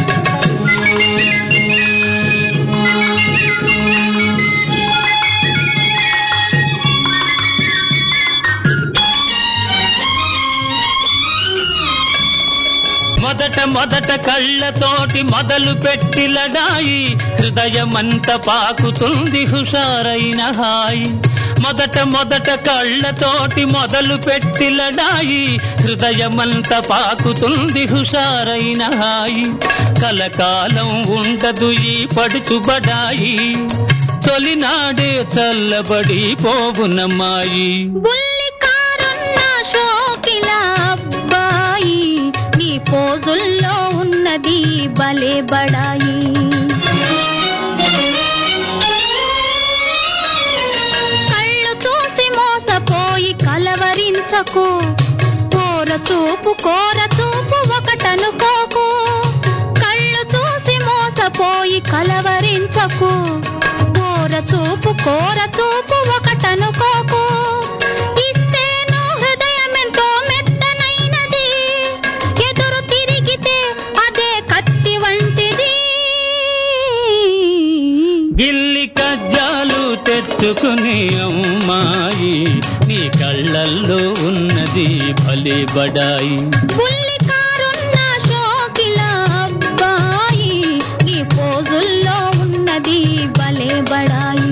మొదట మొదట కళ్ళతోటి మొదలు పెట్టి లడాయి హృదయమంత పాకుతుంది హుషారైన హాయి మొదట మొదట కళ్ళతోటి మొదలు పెట్టి లడాయి హృదయమంత పాకుతుంది హుషారైన హాయి కలకాలం ఉండదు ఈ పడుచుబడాయి తొలినాడే చల్లబడి పోవునమ్మాయి బుల్లి కారున్న షోకిల అబ్బాయి నీ పోజుల్లో ఉన్నది భలే బడాయి కళ్ళు చూసి మోసపోయి కలవరించకు కోర చూపు కోర చూపు ఒకటనుకోకు కళ్ళు చూసి మోసపోయి కలవరించకు కోర చూపు కోర చూపు ఒకటనుకోకు ఇస్తేను హృదయమెంతో మెత్తనైనది ఎదురు తిరిగితే అదే కత్తి వంటిది గిల్లి కజ్జాలు తెచ్చుకునే అమ్మాయి నీ కళ్ళల్లో ఉన్నది భలే బడాయి బుల్లి కారున్న షోకిల అబ్బాయి నీ పోజుల్లో ఉన్నది భలే బడాయి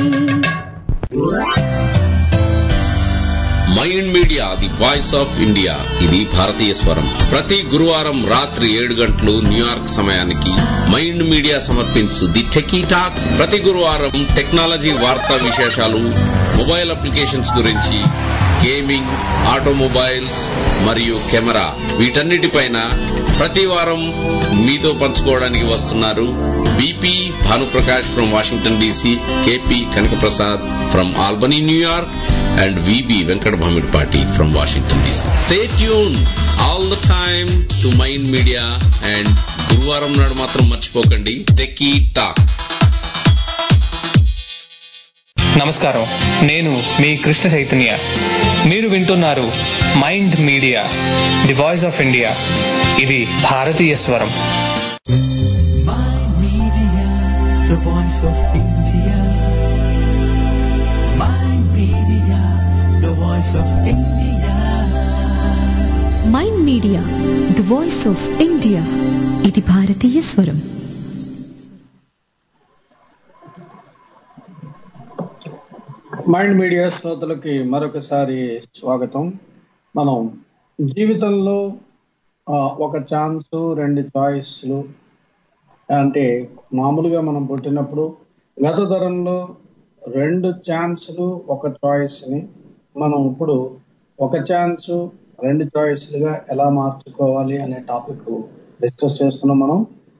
Mind Media the voice of India ఇది భారతీయ స్వరం ప్రతి గురువారం రాత్రి ఏడు గంటలు న్యూయార్క్ సమయానికి మైండ్ మీడియా సమర్పించు ది టెకీ టాక్ ప్రతి గురువారం టెక్నాలజీ వార్తా విశేషాలు మొబైల్ అప్లికేషన్స్ గురించి గేమింగ్ ఆటోమొబైల్స్ మరియు కెమెరా వీటన్నిటిపైన ప్రతి వారం మీతో పంచుకోవడానికి వస్తున్నారు B P Bhanuprakash from Washington D C K P Kanakaprasad from Albany New York and VB Venkat Bhamidpati from Washington DC. Stay tuned all the time to Mind Media and గురువారం నాడు మాత్రం మర్చిపోకండి టెకీ టాక్ నమస్కారం నేను మీ కృష్ణ చైతన్య మీరు వింటున్నారు Mind Media the voice of India ఇది భారతీయ స్వరం the voice of India. Mind Media, the voice of India. Mind Media the voice of India ఇది భారతీయ స్వరం మైండ్ మీడియా శ్రోతలకి మరొకసారి స్వాగతం మనం జీవితంలో ఆ, ఒక ఛాన్స్ రెండు చాయిస్లు అంటే మామూలుగా మనం పుట్టినప్పుడు గత తరంలో రెండు ఛాన్స్లు ఒక చాయిస్ని మనం ఇప్పుడు ఒక ఛాన్స్ రెండు చాయిస్లుగా ఎలా మార్చుకోవాలి అనే టాపిక్ డిస్కస్ చేస్తున్నాం మనం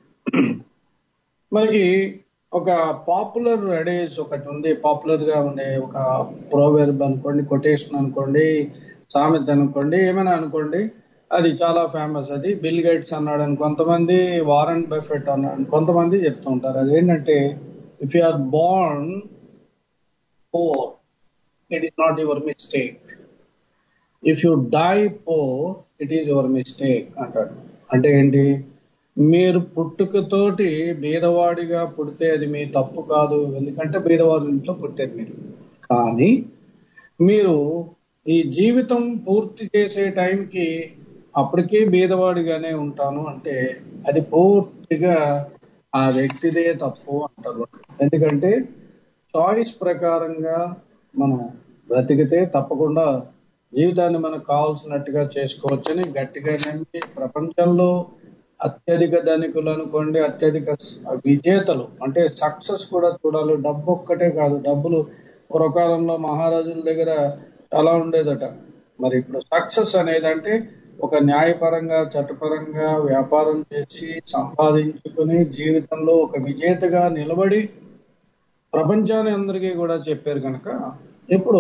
మనకి ఒక పాపులర్ అడేజ్ ఒకటి ఉంది పాపులర్ గా ఉండే ఒక ప్రోవెర్బ్ అనుకోండి కొటేషన్ అనుకోండి సామెత అనుకోండి ఏమైనా అనుకోండి అది చాలా ఫేమస్ అది బిల్ గేట్స్ అన్నాడు అని కొంతమంది వారన్ బఫెట్ అన్నాడు అని కొంతమంది చెప్తూ ఉంటారు అదేంటంటే if you are born poor it is not your mistake if you die poor it is your mistake అంటాడు అంటే ఏంటి మీరు పుట్టుకతోటి బీదవాడిగా పుడితే అది మీ తప్పు కాదు ఎందుకంటే బీదవాడి ఇంట్లో పుట్టారు మీరు కానీ మీరు ఈ జీవితం పూర్తి చేసే టైంకి అప్పటికే బీదవాడిగానే ఉంటాను అంటే అది పూర్తిగా ఆ వ్యక్తిదే తప్పు అంటారు ఎందుకంటే చాయిస్ ప్రకారంగా మనం బ్రతికితే తప్పకుండా జీవితాన్ని మనకు కావాల్సినట్టుగా చేసుకోవచ్చని గట్టిగా నమ్మి ప్రపంచంలో అత్యధిక ధనికులు అనుకోండి అత్యధిక స- విజేతలు అంటే సక్సెస్ కూడా చూడాలి డబ్బు ఒక్కటే కాదు డబ్బులు పూర్వకాలంలో మహారాజుల దగ్గర చాలా ఉండేదట మరి ఇప్పుడు సక్సెస్ అనేది అంటే ఒక న్యాయపరంగా చట్టపరంగా వ్యాపారం చేసి సంపాదించుకుని జీవితంలో ఒక విజేతగా నిలబడి ప్రపంచాన్ని అందరికీ కూడా చెప్పారు కనుక ఇప్పుడు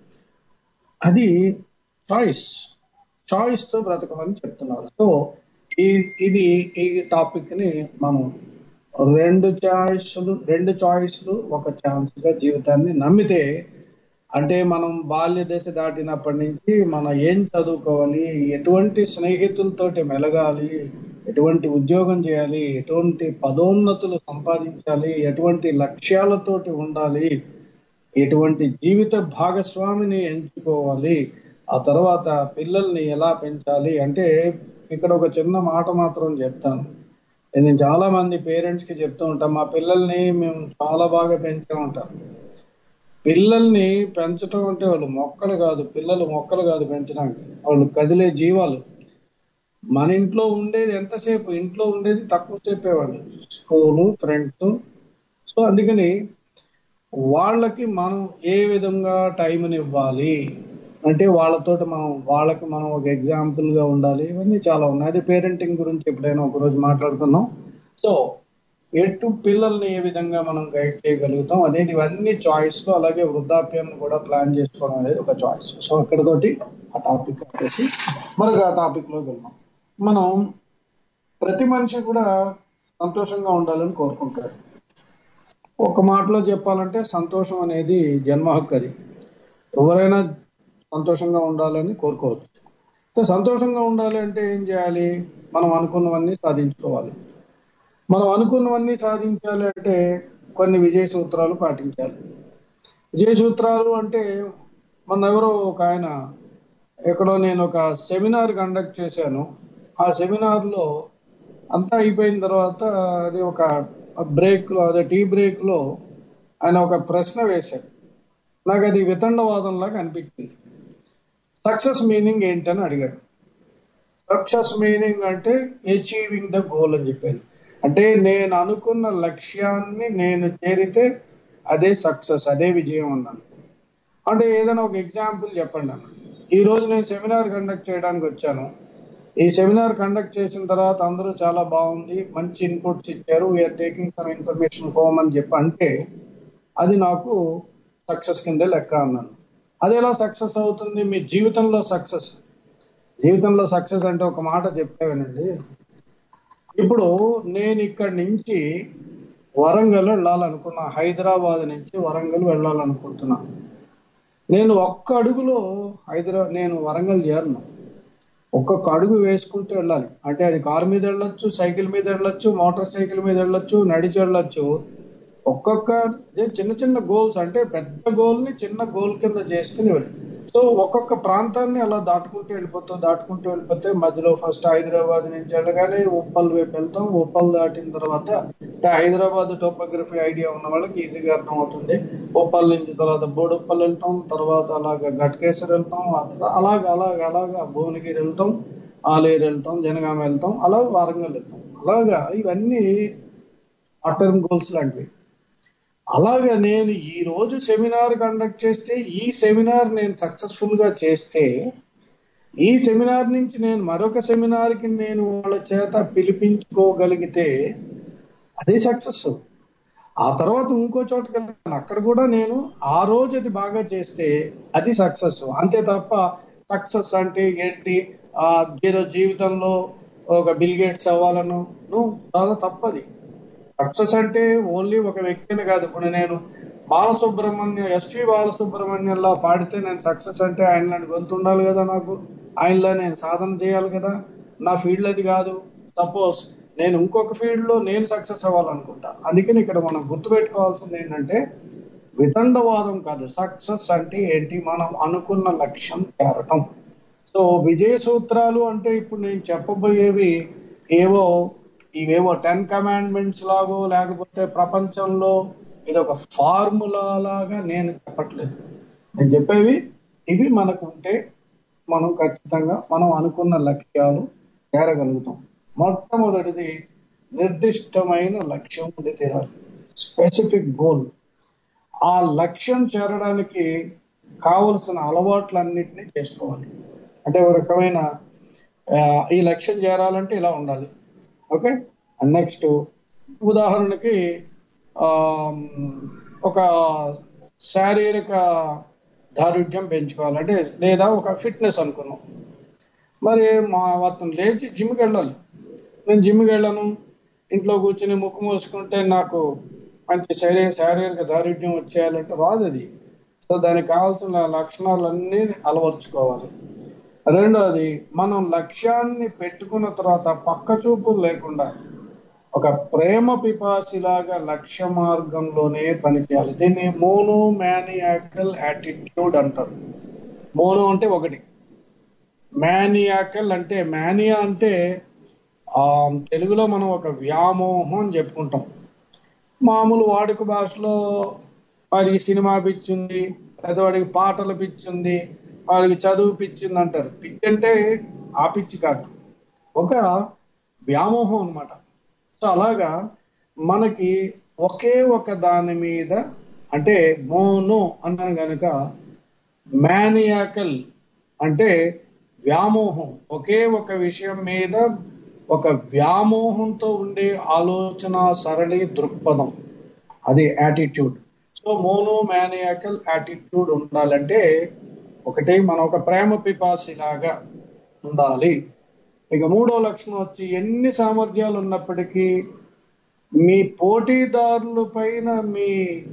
అది చాయిస్ చాయిస్ తో బ్రతకమని చెప్తున్నారు సో ఈ ఇది ఈ టాపిక్ ని మనం రెండు చాయిస్లు రెండు చాయిస్లు ఒక ఛాన్స్ గా జీవితాన్ని నమ్మితే అంటే మనం బాల్య దశ దాటినప్పటి నుంచి మనం ఏం చదువుకోవాలి ఎటువంటి స్నేహితులతోటి మెలగాలి ఎటువంటి ఉద్యోగం చేయాలి ఎటువంటి పదోన్నతులు సంపాదించాలి ఎటువంటి లక్ష్యాలతోటి ఉండాలి ఎటువంటి జీవిత భాగస్వామిని ఎంచుకోవాలి ఆ తర్వాత పిల్లల్ని ఎలా పెంచాలి అంటే ఇక్కడ ఒక చిన్న మాట మాత్రం చెప్తాను నేను చాలా మంది పేరెంట్స్ కి చెప్తూ ఉంటాం మా పిల్లల్ని మేము చాలా బాగా పెంచామంటాం పిల్లల్ని పెంచడం అంటే వాళ్ళు మొక్కలు కాదు పిల్లలు మొక్కలు కాదు పెంచడానికి వాళ్ళు కదిలే జీవాలు మన ఇంట్లో ఉండేది ఎంతసేపు ఇంట్లో ఉండేది తక్కువ సేపే వాళ్ళు స్కూలు ఫ్రెండ్స్ సో అందుకని వాళ్ళకి మనం ఏ విధంగా టైంని ఇవ్వాలి అంటే వాళ్ళతోటి మనం వాళ్ళకి మనం ఒక ఎగ్జాంపుల్ గా ఉండాలి ఇవన్నీ చాలా ఉన్నాయి అది పేరెంటింగ్ గురించి ఎప్పుడైనా ఒక రోజు మాట్లాడుకుందాం సో ఎటు పిల్లల్ని ఏ విధంగా మనం గైడ్ చేయగలుగుతాం అనేది ఇవన్నీ చాయిస్ లో అలాగే వృద్ధాప్యాన్ని కూడా ప్లాన్ చేసుకోవడం అనేది ఒక చాయిస్ సో అక్కడతోటి ఆ టాపిక్ వచ్చేసి మరొక టాపిక్ లోకి వెళ్దాం మనం ప్రతి మనిషి కూడా సంతోషంగా ఉండాలని కోరుకుంటారు ఒక మాటలో చెప్పాలంటే సంతోషం అనేది జన్మ హక్కు అది ఎవరైనా సంతోషంగా ఉండాలని కోరుకోవచ్చు సో సంతోషంగా ఉండాలి అంటే ఏం చేయాలి మనం అనుకున్నవన్నీ సాధించుకోవాలి మనం అనుకున్నవన్నీ సాధించాలి అంటే కొన్ని విజయ సూత్రాలు పాటించాలి విజయ సూత్రాలు అంటే మన ఎవరో ఒక ఆయన ఎక్కడో నేను ఒక సెమినార్ కండక్ట్ చేశాను ఆ సెమినార్ లో అంతా అయిపోయిన తర్వాత అది ఒక బ్రేక్ లో అదే టీ బ్రేక్ లో ఆయన ఒక ప్రశ్న వేశాడు నాకు అది వితండవాదంలాగా అనిపించింది సక్సెస్ మీనింగ్ ఏంటని అడిగాడు సక్సెస్ మీనింగ్ అంటే అచీవింగ్ ద గోల్ అని చెప్పాను అంటే నేను అనుకున్న లక్ష్యాన్ని నేను చేరితే అదే సక్సెస్ అదే విజయం అన్నాను అంటే ఏదైనా ఒక ఎగ్జాంపుల్ చెప్పండి అన్న ఈ రోజు నేను సెమినార్ కండక్ట్ చేయడానికి వచ్చాను ఈ సెమినార్ కండక్ట్ చేసిన తర్వాత అందరూ చాలా బాగుంది మంచి ఇన్పుట్స్ ఇచ్చారు we are taking some information home అని చెప్పి అంటే అది నాకు సక్సెస్ కింద లెక్క అన్నాను అది ఎలా సక్సెస్ అవుతుంది మీ జీవితంలో సక్సెస్ జీవితంలో సక్సెస్ అంటే ఒక మాట చెప్పానండి ఇప్పుడు నేను ఇక్కడి నుంచి వరంగల్ వెళ్ళాలనుకున్నా హైదరాబాద్ నుంచి వరంగల్ వెళ్ళాలనుకుంటున్నా నేను ఒక్క అడుగులో హైదరాబాద్ నేను వరంగల్ చేరను ఒక్కొక్క అడుగు వేసుకుంటూ వెళ్ళాలి అంటే అది కారు మీద వెళ్ళొచ్చు సైకిల్ మీద వెళ్ళొచ్చు మోటార్ సైకిల్ మీద వెళ్ళొచ్చు నడిచి వెళ్ళొచ్చు ఒక్కొక్క అదే చిన్న చిన్న గోల్స్ అంటే పెద్ద గోల్ ని చిన్న గోల్ కింద చేసుకుని వెళ్ళి సో ఒక్కొక్క ప్రాంతాన్ని అలా దాటుకుంటూ వెళ్ళిపోతూ దాటుకుంటూ వెళ్ళిపోతే మధ్యలో ఫస్ట్ హైదరాబాద్ నుంచి వెళ్ళగానే ఉప్పల్ వైపు వెళ్తాం ఉప్పల్ దాటిన తర్వాత అంటే హైదరాబాద్ టోపోగ్రఫీ ఐడియా ఉన్న వాళ్ళకి ఈజీగా అర్థం అవుతుంది ఉప్పల్ నుంచి తర్వాత బోడుప్పల్ వెళ్తాం తర్వాత అలాగా ఘట్కేశ్వర్ వెళ్తాం ఆ తర్వాత అలాగ అలాగ అలాగా భువనగిరి వెళ్తాం ఆలేరు వెళ్తాం జనగామ వెళ్తాం అలా వారంగల్ వెళ్తాం అలాగా ఇవన్నీ షార్ట్ టర్మ్ గోల్స్ లాంటివి అలాగే నేను ఈ రోజు సెమినార్ కండక్ట్ చేస్తే ఈ సెమినార్ నేను సక్సెస్ఫుల్ గా చేస్తే ఈ సెమినార్ నుంచి నేను మరొక సెమినార్ కి నేను వాళ్ళ చేత పిలిపించుకోగలిగితే అదే సక్సెస్ ఆ తర్వాత ఇంకో చోటుకి వెళ్తాను అక్కడ కూడా నేను ఆ రోజు అది బాగా చేస్తే అది సక్సెస్ అంతే తప్ప సక్సెస్ అంటే ఏంటి ఆ ఏదో జీవితంలో ఒక బిల్ గేట్స్ అవ్వాలను చాలా తప్పది సక్సెస్ అంటే ఓన్లీ ఒక వ్యక్తిని కాదు ఇప్పుడు నేను బాలసుబ్రహ్మణ్యం ఎస్పి బాలసుబ్రహ్మణ్యంలా పాడితే నేను సక్సెస్ అంటే ఆయన గొంతు ఉండాలి కదా నాకు ఆయనలా నేను సాధన చేయాలి కదా నా ఫీల్డ్ అది కాదు సపోజ్ నేను ఇంకొక ఫీల్డ్ లో నేను సక్సెస్ అవ్వాలనుకుంటా అందుకని ఇక్కడ మనం గుర్తుపెట్టుకోవాల్సింది ఏంటంటే వితండవాదం కాదు సక్సెస్ అంటే ఏంటి మనం అనుకున్న లక్ష్యం చేరటం సో విజయ సూత్రాలు అంటే ఇప్పుడు నేను చెప్పబోయేవి ఏవో ఇవేవో టెన్ కమాండ్మెంట్స్ లాగో లేకపోతే ప్రపంచంలో ఇది ఒక ఫార్ములా లాగా నేను చెప్పట్లేదు నేను చెప్పేవి ఇవి మనకు ఉంటే మనం ఖచ్చితంగా మనం అనుకున్న లక్ష్యాలు చేరగలుగుతాం మొట్టమొదటిది నిర్దిష్టమైన లక్ష్యం ఉండి తీరాలి స్పెసిఫిక్ గోల్ ఆ లక్ష్యం చేరడానికి కావలసిన అలవాట్లన్నింటినీ చేసుకోవాలి అంటే ఒక రకమైన ఆ, ఈ లక్ష్యం చేరాలంటే ఇలా ఉండాలి ఓకే నెక్స్ట్ ఉదాహరణకి ఆ, ఒక శారీరక దారుఢ్యం పెంచుకోవాలంటే లేదా ఒక ఫిట్నెస్ అనుకున్నాం మరి మా అతను లేచి జిమ్కి వెళ్ళాలి నేను జిమ్కి వెళ్ళను ఇంట్లో కూర్చుని ముక్కు మూసుకుంటే నాకు మంచి శరీర శారీరక దారుఢ్యం వచ్చేయాలంటే రాదు అది సో దానికి కావాల్సిన లక్షణాలన్నీ అలవర్చుకోవాలి రెండోది మనం లక్ష్యాన్ని పెట్టుకున్న తర్వాత పక్క చూపులు లేకుండా ఒక ప్రేమ పిపాసిలాగా లక్ష్య మార్గంలోనే పనిచేయాలి దీన్ని మోనో మ్యానియాకల్ యాటిట్యూడ్ అంటారు మోనో అంటే ఒకటి మ్యానియాకల్ అంటే మ్యానియా అంటే ఆ తెలుగులో మనం ఒక వ్యామోహం అని చెప్పుకుంటాం మామూలు వాడుక భాషలో వాడికి సినిమా పిచ్చింది లేదా వాడికి పాటల పిచ్చింది వాడికి చదువు పిచ్చింది అంటారు పిచ్చి అంటే ఆ పిచ్చి కాదు ఒక వ్యామోహం అన్నమాట సో అలాగా మనకి ఒకే ఒక దాని మీద అంటే మోనో అన్నాను కనుక మ్యానియాకల్ అంటే వ్యామోహం ఒకే ఒక విషయం మీద ఒక వ్యామోహంతో ఉండే ఆలోచన సరళి దృక్పథం అది attitude so mono maniacal attitude ఉండాలంటే ఒకటి మనం ఒక ప్రేమ పిపాసి లాగా ఉండాలి ఇక మూడో లక్షణం వచ్చి ఎన్ని సామర్థ్యాలు ఉన్నప్పటికీ మీ పోటీదారుల పైన మీ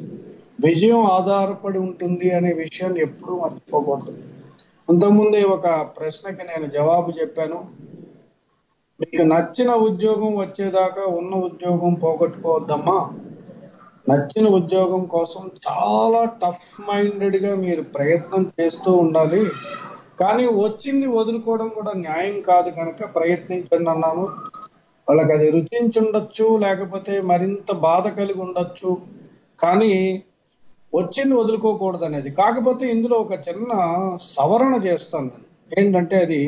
విజయం ఆధారపడి ఉంటుంది అనే విషయాన్ని ఎప్పుడూ మర్చిపోకూడదు అంతకుముందే ఒక ప్రశ్నకి నేను జవాబు చెప్పాను మీకు నచ్చిన ఉద్యోగం వచ్చేదాకా ఉన్న ఉద్యోగం పోగొట్టుకోవద్దమ్మా నచ్చిన ఉద్యోగం కోసం చాలా టఫ్ మైండెడ్ గా మీరు ప్రయత్నం చేస్తూ ఉండాలి కానీ వచ్చింది వదులుకోవడం కూడా న్యాయం కాదు కనుక ప్రయత్నించండి అన్నాను వాళ్ళకి అది రుచించుండొచ్చు లేకపోతే మరింత బాధ కలిగి ఉండొచ్చు కానీ వచ్చింది వదులుకోకూడదు అనేది కాకపోతే ఇందులో ఒక చిన్న సవరణ చేస్తాను నేను ఏంటంటే అది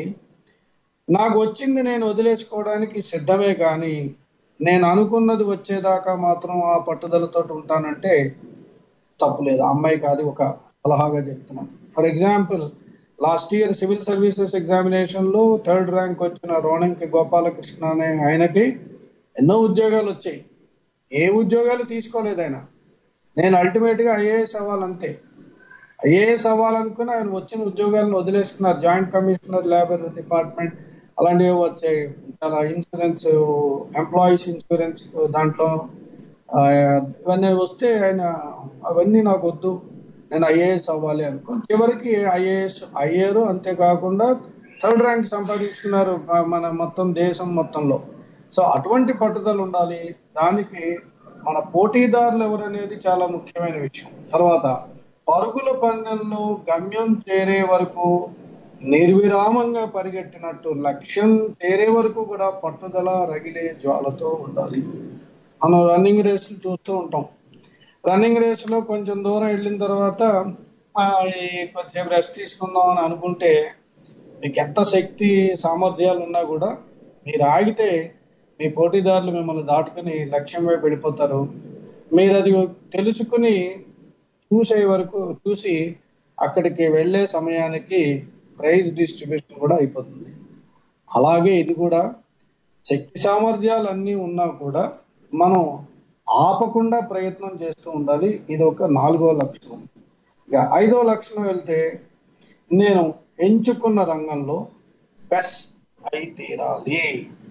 నాకు వచ్చింది నేను వదిలేసుకోవడానికి సిద్ధమే కానీ నేను అనుకున్నది వచ్చేదాకా మాత్రం ఆ పట్టుదలతో ఉంటానంటే తప్పులేదు ఆ అమ్మాయికి అది ఒక సలహాగా చెప్తున్నాను for example last year civil services examination లో థర్డ్ ర్యాంక్ వచ్చిన రోణంకి గోపాలకృష్ణ అనే ఆయనకి ఎన్నో ఉద్యోగాలు వచ్చాయి ఏ ఉద్యోగాలు తీసుకోలేదు ఆయన నేను అల్టిమేట్ గా ఐఏఎస్ అవ్వాలంతే ఐఏఎస్ అవ్వాలనుకుని ఆయన వచ్చిన ఉద్యోగాలను వదిలేసుకున్నారు జాయింట్ కమిషనర్ లేబర్ డిపార్ట్మెంట్ అలాంటివి వచ్చాయి చాలా ఇన్సూరెన్స్ ఎంప్లాయీస్ ఇన్సూరెన్స్ దాంట్లో ఆ, ఇవన్నీ వస్తే ఆయన అవన్నీ నాకు వద్దు నేను ఐఏఎస్ అవ్వాలి అనుకో చివరికి ఐఏఎస్ అయ్యారు అంతేకాకుండా థర్డ్ ర్యాంక్ సంపాదించుకున్నారు ఆ, మన మొత్తం దేశం మొత్తంలో సో అటువంటి పట్టుదల ఉండాలి దానికి మన పోటీదారులు ఎవరనేది చాలా ముఖ్యమైన విషయం తర్వాత పరుగుల పందెంలో గమ్యం చేరే వరకు నిర్విరామంగా పరిగెట్టినట్టు లక్ష్యం చేరే వరకు కూడా పట్టుదల రగిలే జ్వాలతో ఉండాలి మనం రన్నింగ్ రేసులు చూస్తూ ఉంటాం రన్నింగ్ రేస్ లో కొంచెం దూరం వెళ్ళిన తర్వాత ఆ, ఈ కొద్దిసేపు రెస్ట్ తీసుకుందాం అని అనుకుంటే మీకు ఎంత శక్తి సామర్థ్యాలు ఉన్నా కూడా మీరు ఆగితే మీ పోటీదారులు మిమ్మల్ని దాటుకుని లక్ష్యం వైపు వెళ్ళిపోతారు మీరు అది తెలుసుకుని చూసే వరకు చూసి అక్కడికి వెళ్ళే సమయానికి ప్రైజ్ డిస్ట్రిబ్యూషన్ కూడా అయిపోతుంది అలాగే ఇది కూడా శక్తి సామర్థ్యాలు అన్నీ ఉన్నా కూడా మనం ఆపకుండా ప్రయత్నం చేస్తూ ఉండాలి ఇది ఒక నాలుగో లక్షణం ఇక ఐదో లక్షణం వెళ్తే నేను ఎంచుకున్న రంగంలో బెస్ట్ అయి తీరాలి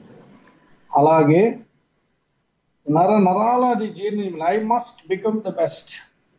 అలాగే నర నరాల అది జీర్ణి I must become the best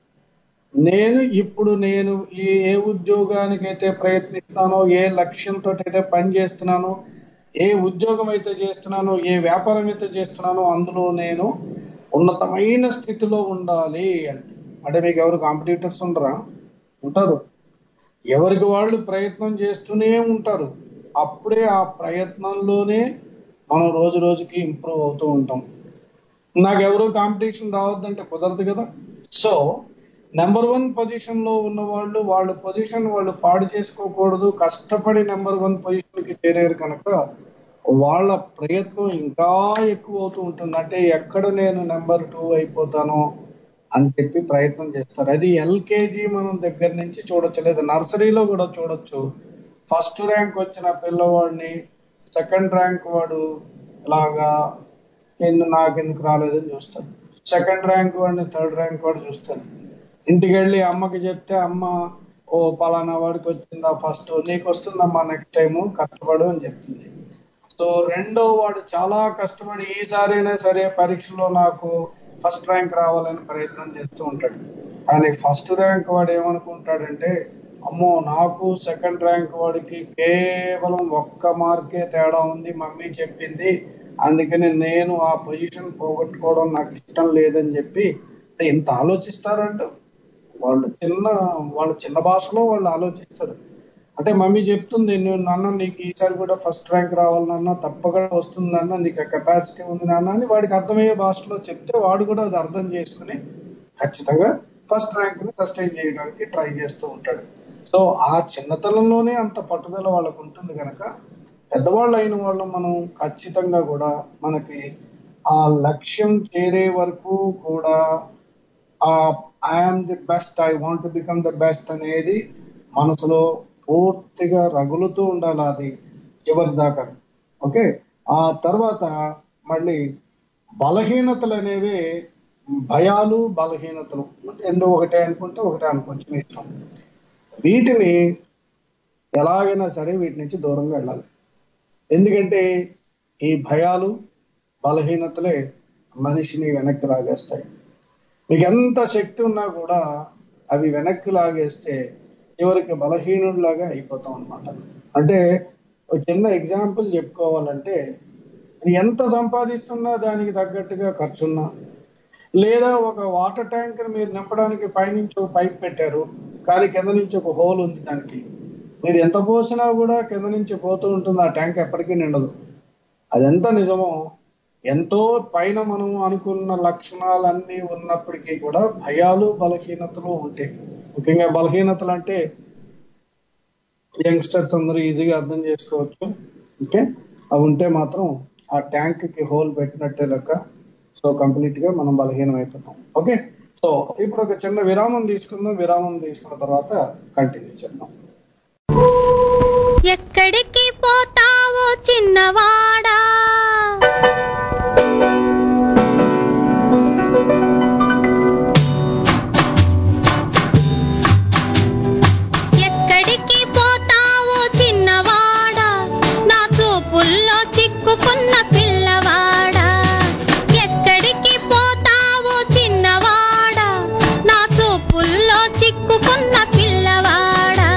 నేను ఇప్పుడు నేను ఈ ఏ ఉద్యోగానికైతే ప్రయత్నిస్తున్నానో ఏ లక్ష్యంతో అయితే పని చేస్తున్నానో ఏ ఉద్యోగం అయితే చేస్తున్నానో ఏ వ్యాపారం అయితే చేస్తున్నానో అందులో నేను ఉన్నతమైన స్థితిలో ఉండాలి అంటే అంటే మీకు ఎవరు కాంపిటీటర్స్ ఉండరా ఉంటారు ఎవరికి వాళ్ళు ప్రయత్నం చేస్తూనే ఉంటారు అప్పుడే ఆ ప్రయత్నంలోనే మనం రోజు రోజుకి ఇంప్రూవ్ అవుతూ ఉంటాం నాకు ఎవరు కాంపిటీషన్ రావద్దంటే కుదరదు కదా సో నెంబర్ వన్ పొజిషన్ లో ఉన్న వాళ్ళు వాళ్ళ పొజిషన్ వాళ్ళు పాడు చేసుకోకూడదు కష్టపడి నెంబర్ వన్ పొజిషన్ కి చేరారు కనుక వాళ్ళ ప్రయత్నం ఇంకా ఎక్కువ అవుతూ ఉంటుంది అంటే ఎక్కడ నేను నెంబర్ టూ అయిపోతానో అని చెప్పి ప్రయత్నం చేస్తారు అది ఎల్కేజీ మనం దగ్గర నుంచి చూడొచ్చు లేదా నర్సరీలో కూడా చూడొచ్చు ఫస్ట్ ర్యాంక్ వచ్చిన పిల్లవాడిని సెకండ్ ర్యాంక్ వాడు ఇలాగా ఎందు నాకెందుకు రాలేదని చూస్తాడు సెకండ్ ర్యాంక్ వాడిని థర్డ్ ర్యాంక్ వాడు చూస్తాడు ఇంటికి వెళ్ళి అమ్మకి చెప్తే అమ్మ ఓ పలానా వాడికి వచ్చిందా ఫస్ట్ నీకు వస్తుందమ్మా నెక్స్ట్ టైం కష్టపడు అని చెప్తుంది సో రెండో వాడు చాలా కష్టపడి ఈసారైనా సరే పరీక్షలో నాకు ఫస్ట్ ర్యాంక్ రావాలని ప్రయత్నం చేస్తూ ఉంటాడు కానీ ఫస్ట్ ర్యాంక్ వాడు ఏమనుకుంటాడంటే అమ్మో నాకు సెకండ్ ర్యాంక్ వాడికి కేవలం ఒక్క మార్కే తేడా ఉంది మమ్మీ చెప్పింది అందుకని నేను ఆ పొజిషన్ పోగొట్టుకోవడం నాకు ఇష్టం లేదని చెప్పి అంటే ఇంత ఆలోచిస్తారంట వాళ్ళు చిన్న వాళ్ళ చిన్న భాషలో వాళ్ళు ఆలోచిస్తారు అంటే మమ్మీ చెప్తుంది నువ్వు నాన్న నీకు ఈసారి కూడా ఫస్ట్ ర్యాంక్ రావాలి నాన్న తప్పకుండా వస్తుంది నాన్న నీకు కెపాసిటీ ఉంది నాన్న అని వాడికి అర్థమయ్యే భాషలో చెప్తే వాడు కూడా అది అర్థం చేసుకుని ఖచ్చితంగా ఫస్ట్ ర్యాంక్ ని సస్టైన్ చేయడానికి ట్రై చేస్తూ ఉంటాడు సో ఆ చిన్నతనంలోనే అంత పట్టుదల వాళ్ళకు ఉంటుంది కనుక పెద్దవాళ్ళు అయిన వాళ్ళు మనం ఖచ్చితంగా కూడా మనకి ఆ లక్ష్యం చేరే వరకు కూడా ఆ I'm the best I want become the best అనేది మనసులో పూర్తిగా రగులుతూ ఉండాలి అది చివరి దాకా ఓకే ఆ తర్వాత మళ్ళీ బలహీనతలు అనేవి భయాలు బలహీనతలు రెండు ఒకటే అనుకుంటే ఒకటే అనుకోవచ్చు మీ ఇష్టం వీటిని ఎలాగైనా సరే వీటి నుంచి దూరంగా వెళ్ళాలి ఎందుకంటే ఈ భయాలు బలహీనతలే మనిషిని వెనక్కి లాగేస్తాయి మీకు ఎంత శక్తి ఉన్నా కూడా అవి వెనక్కి లాగేస్తే చివరికి బలహీనుడిలాగా అయిపోతాం అనమాట అంటే ఒక చిన్న ఎగ్జాంపుల్ చెప్పుకోవాలంటే ఎంత సంపాదిస్తున్నా దానికి తగ్గట్టుగా ఖర్చున్నా లేదా ఒక వాటర్ ట్యాంక్ మీరు నింపడానికి పైనుంచి ఒక పైప్ పెట్టారు కానీ కింద నుంచి ఒక హోల్ ఉంది దానికి మీరు ఎంత పోసినా కూడా కింద నుంచి పోతూ ఉంటుంది ఆ ట్యాంక్ ఎప్పటికీ నిండదు అదెంత నిజమో ఎంతో పైన మనం అనుకున్న లక్షణాలన్నీ ఉన్నప్పటికీ కూడా భయాలు బలహీనతలు ఉంటాయి ముఖ్యంగా బలహీనతలు అంటే యంగ్స్టర్స్ అందరూ ఈజీగా అర్థం చేసుకోవచ్చు ఓకే అవి ఉంటే మాత్రం ఆ ట్యాంక్ కి హోల్ పెట్టినట్టే లెక్క సో కంప్లీట్ గా మనం బలహీనం అయిపోతాం ఓకే సో ఇప్పుడు ఒక చిన్న విరామం తీసుకుందాం విరామం తీసుకున్న తర్వాత కంటిన్యూ చేద్దాం ఎక్కడికి పోతావో చిన్నవాడా ఎక్కడికి పోతావో చిన్నవాడా నా చూపుల్లో చిక్కుకున్న పిల్లవాడా ఎక్కడికి పోతావో చిన్నవాడా నా చూపుల్లో చిక్కుకున్న పిల్లవాడా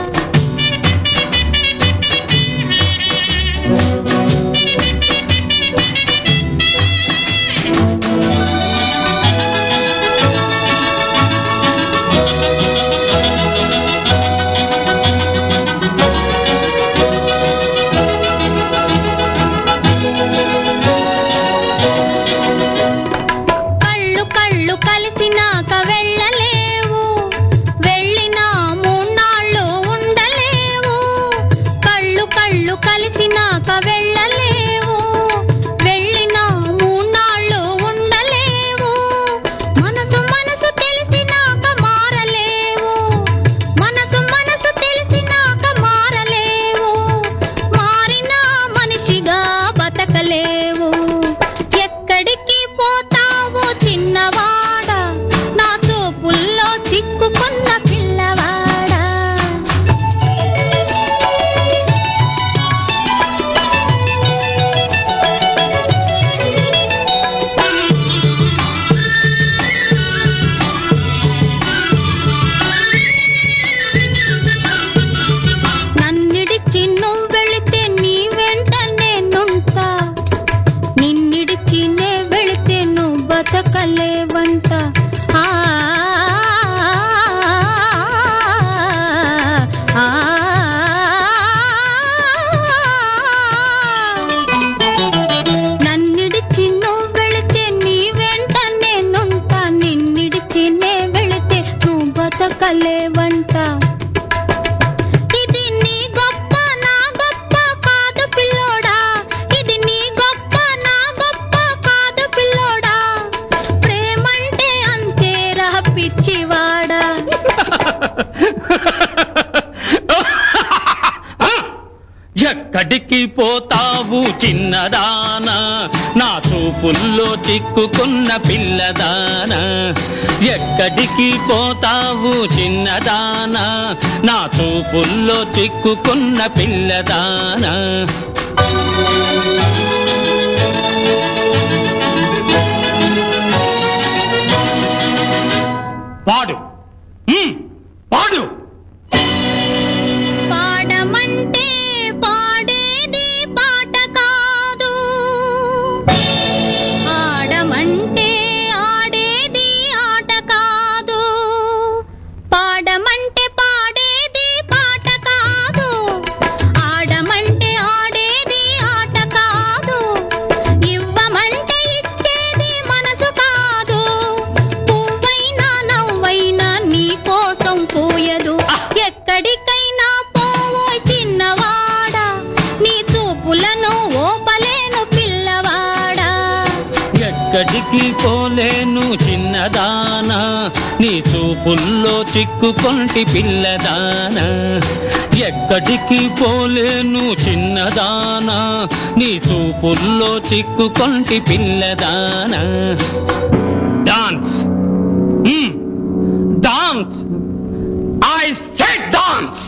కళ్ళు కళ్ళు కలిసినాక వెళ్ళలేవు వెళ్ళినా మూన్నాళ్ళు ఉండలేవు కళ్ళు కళ్ళు కలిసినాక వెళ్ళలేవు వెళ్ళినా మూన్నాళ్ళు ఉండలేవు మనసు మనసు తెలిసినాక మారలేవు మనసు మనసు తెలిసినాక మారలేవు మారినా మనిషిగా బతకలేవు ఎక్కడికి పోతావో చిన్నవాడా నా చూపుల్లో చిక్కుకున్న పిల్లవాడా నన్నిడిచి నువ్వు వెళితే నీ వెంట నేనుంటా నిన్నిడిచి నే వెళితే నువ్వు బతకలేవంట ఆ ఎక్కడికి పోతావు చిన్నదానా నా చూపుల్లో చిక్కుకున్న పిల్లదానా ఎక్కడికి పోతావు చిన్నదానా నా చూపుల్లో చిక్కుకున్న పిల్లదానా పాడు మ్మ్, పాడు పాడమంటే పాడేది పాట కాదు ఆడమంటే ఆడేది ఆట కాదు పాడమంటే పాడేది పాట కాదు ఆడమంటే ఆడేది ఆట కాదు ఇవ్వమంటే ఇచ్చేది మనసు కాదు పువ్వైనా నవ్వైనా నీ కోసం పూయదు ఎక్కడికైనా పోవో చిన్నవాడా నీ చూపులను ఓపలేను పిల్లవాడా ఎక్కడికి పోలేను చిన్నదానా నీ చూపుల్లో చిక్కుకొంటి పిల్లదానా ఎక్కడికి పోలేను చిన్నదానా నీ చూపుల్లో చిక్కుకొంటి పిల్లదానా dance hmm, dance I said dance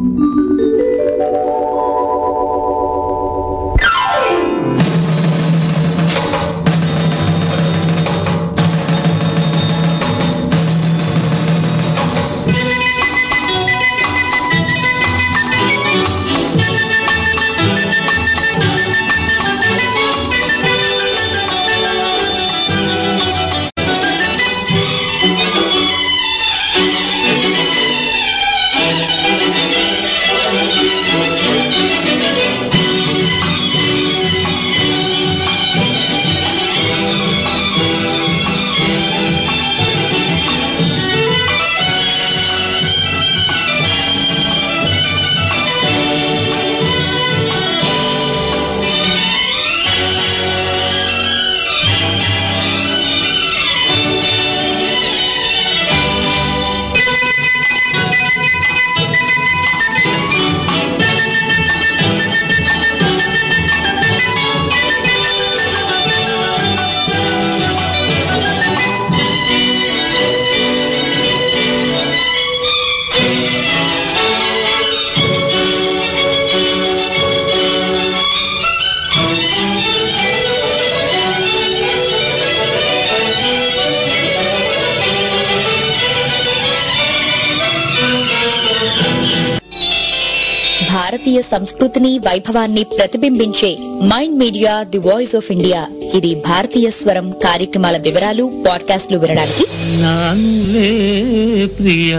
భారతీయ సంస్కృతిని వైభవాన్ని ప్రతిబింబించే Mind Media the voice of India ఇది భారతీయ స్వరం కార్యక్రమాల వివరాలు పాడ్కాస్ట్లు వినడానికి నానులే ప్రియ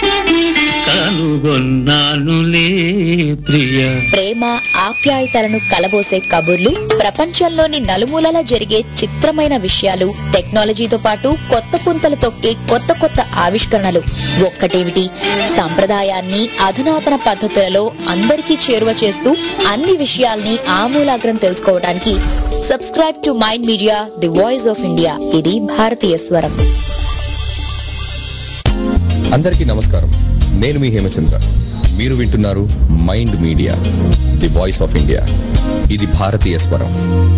కనుగొన్నానులే ప్రియ ప్రేమ ఆప్యాయతలను కలబోసే కబుర్లు ప్రపంచంలోని నలుమూలలా జరిగే చిత్రమైన విషయాలు టెక్నాలజీతో పాటు కొత్త పుంతలు తొక్కే కొత్త కొత్త ఆవిష్కరణలు ఒక్కటేమిటి సంప్రదాయాన్ని అధునాతన పద్ధతులలో అందరికీ చేరువ చేస్తూ అన్ని విషయాల్ని ఆమూలాగ్రం తెలుసుకోవడానికి subscribe to Mind Media the voice of India ఇది భారతీయ స్వరం అందరికీ నమస్కారం నేను మీ హేమచంద్ర మీరు వింటున్నారు Mind Media the voice of India ఇది భారతీయ స్వరం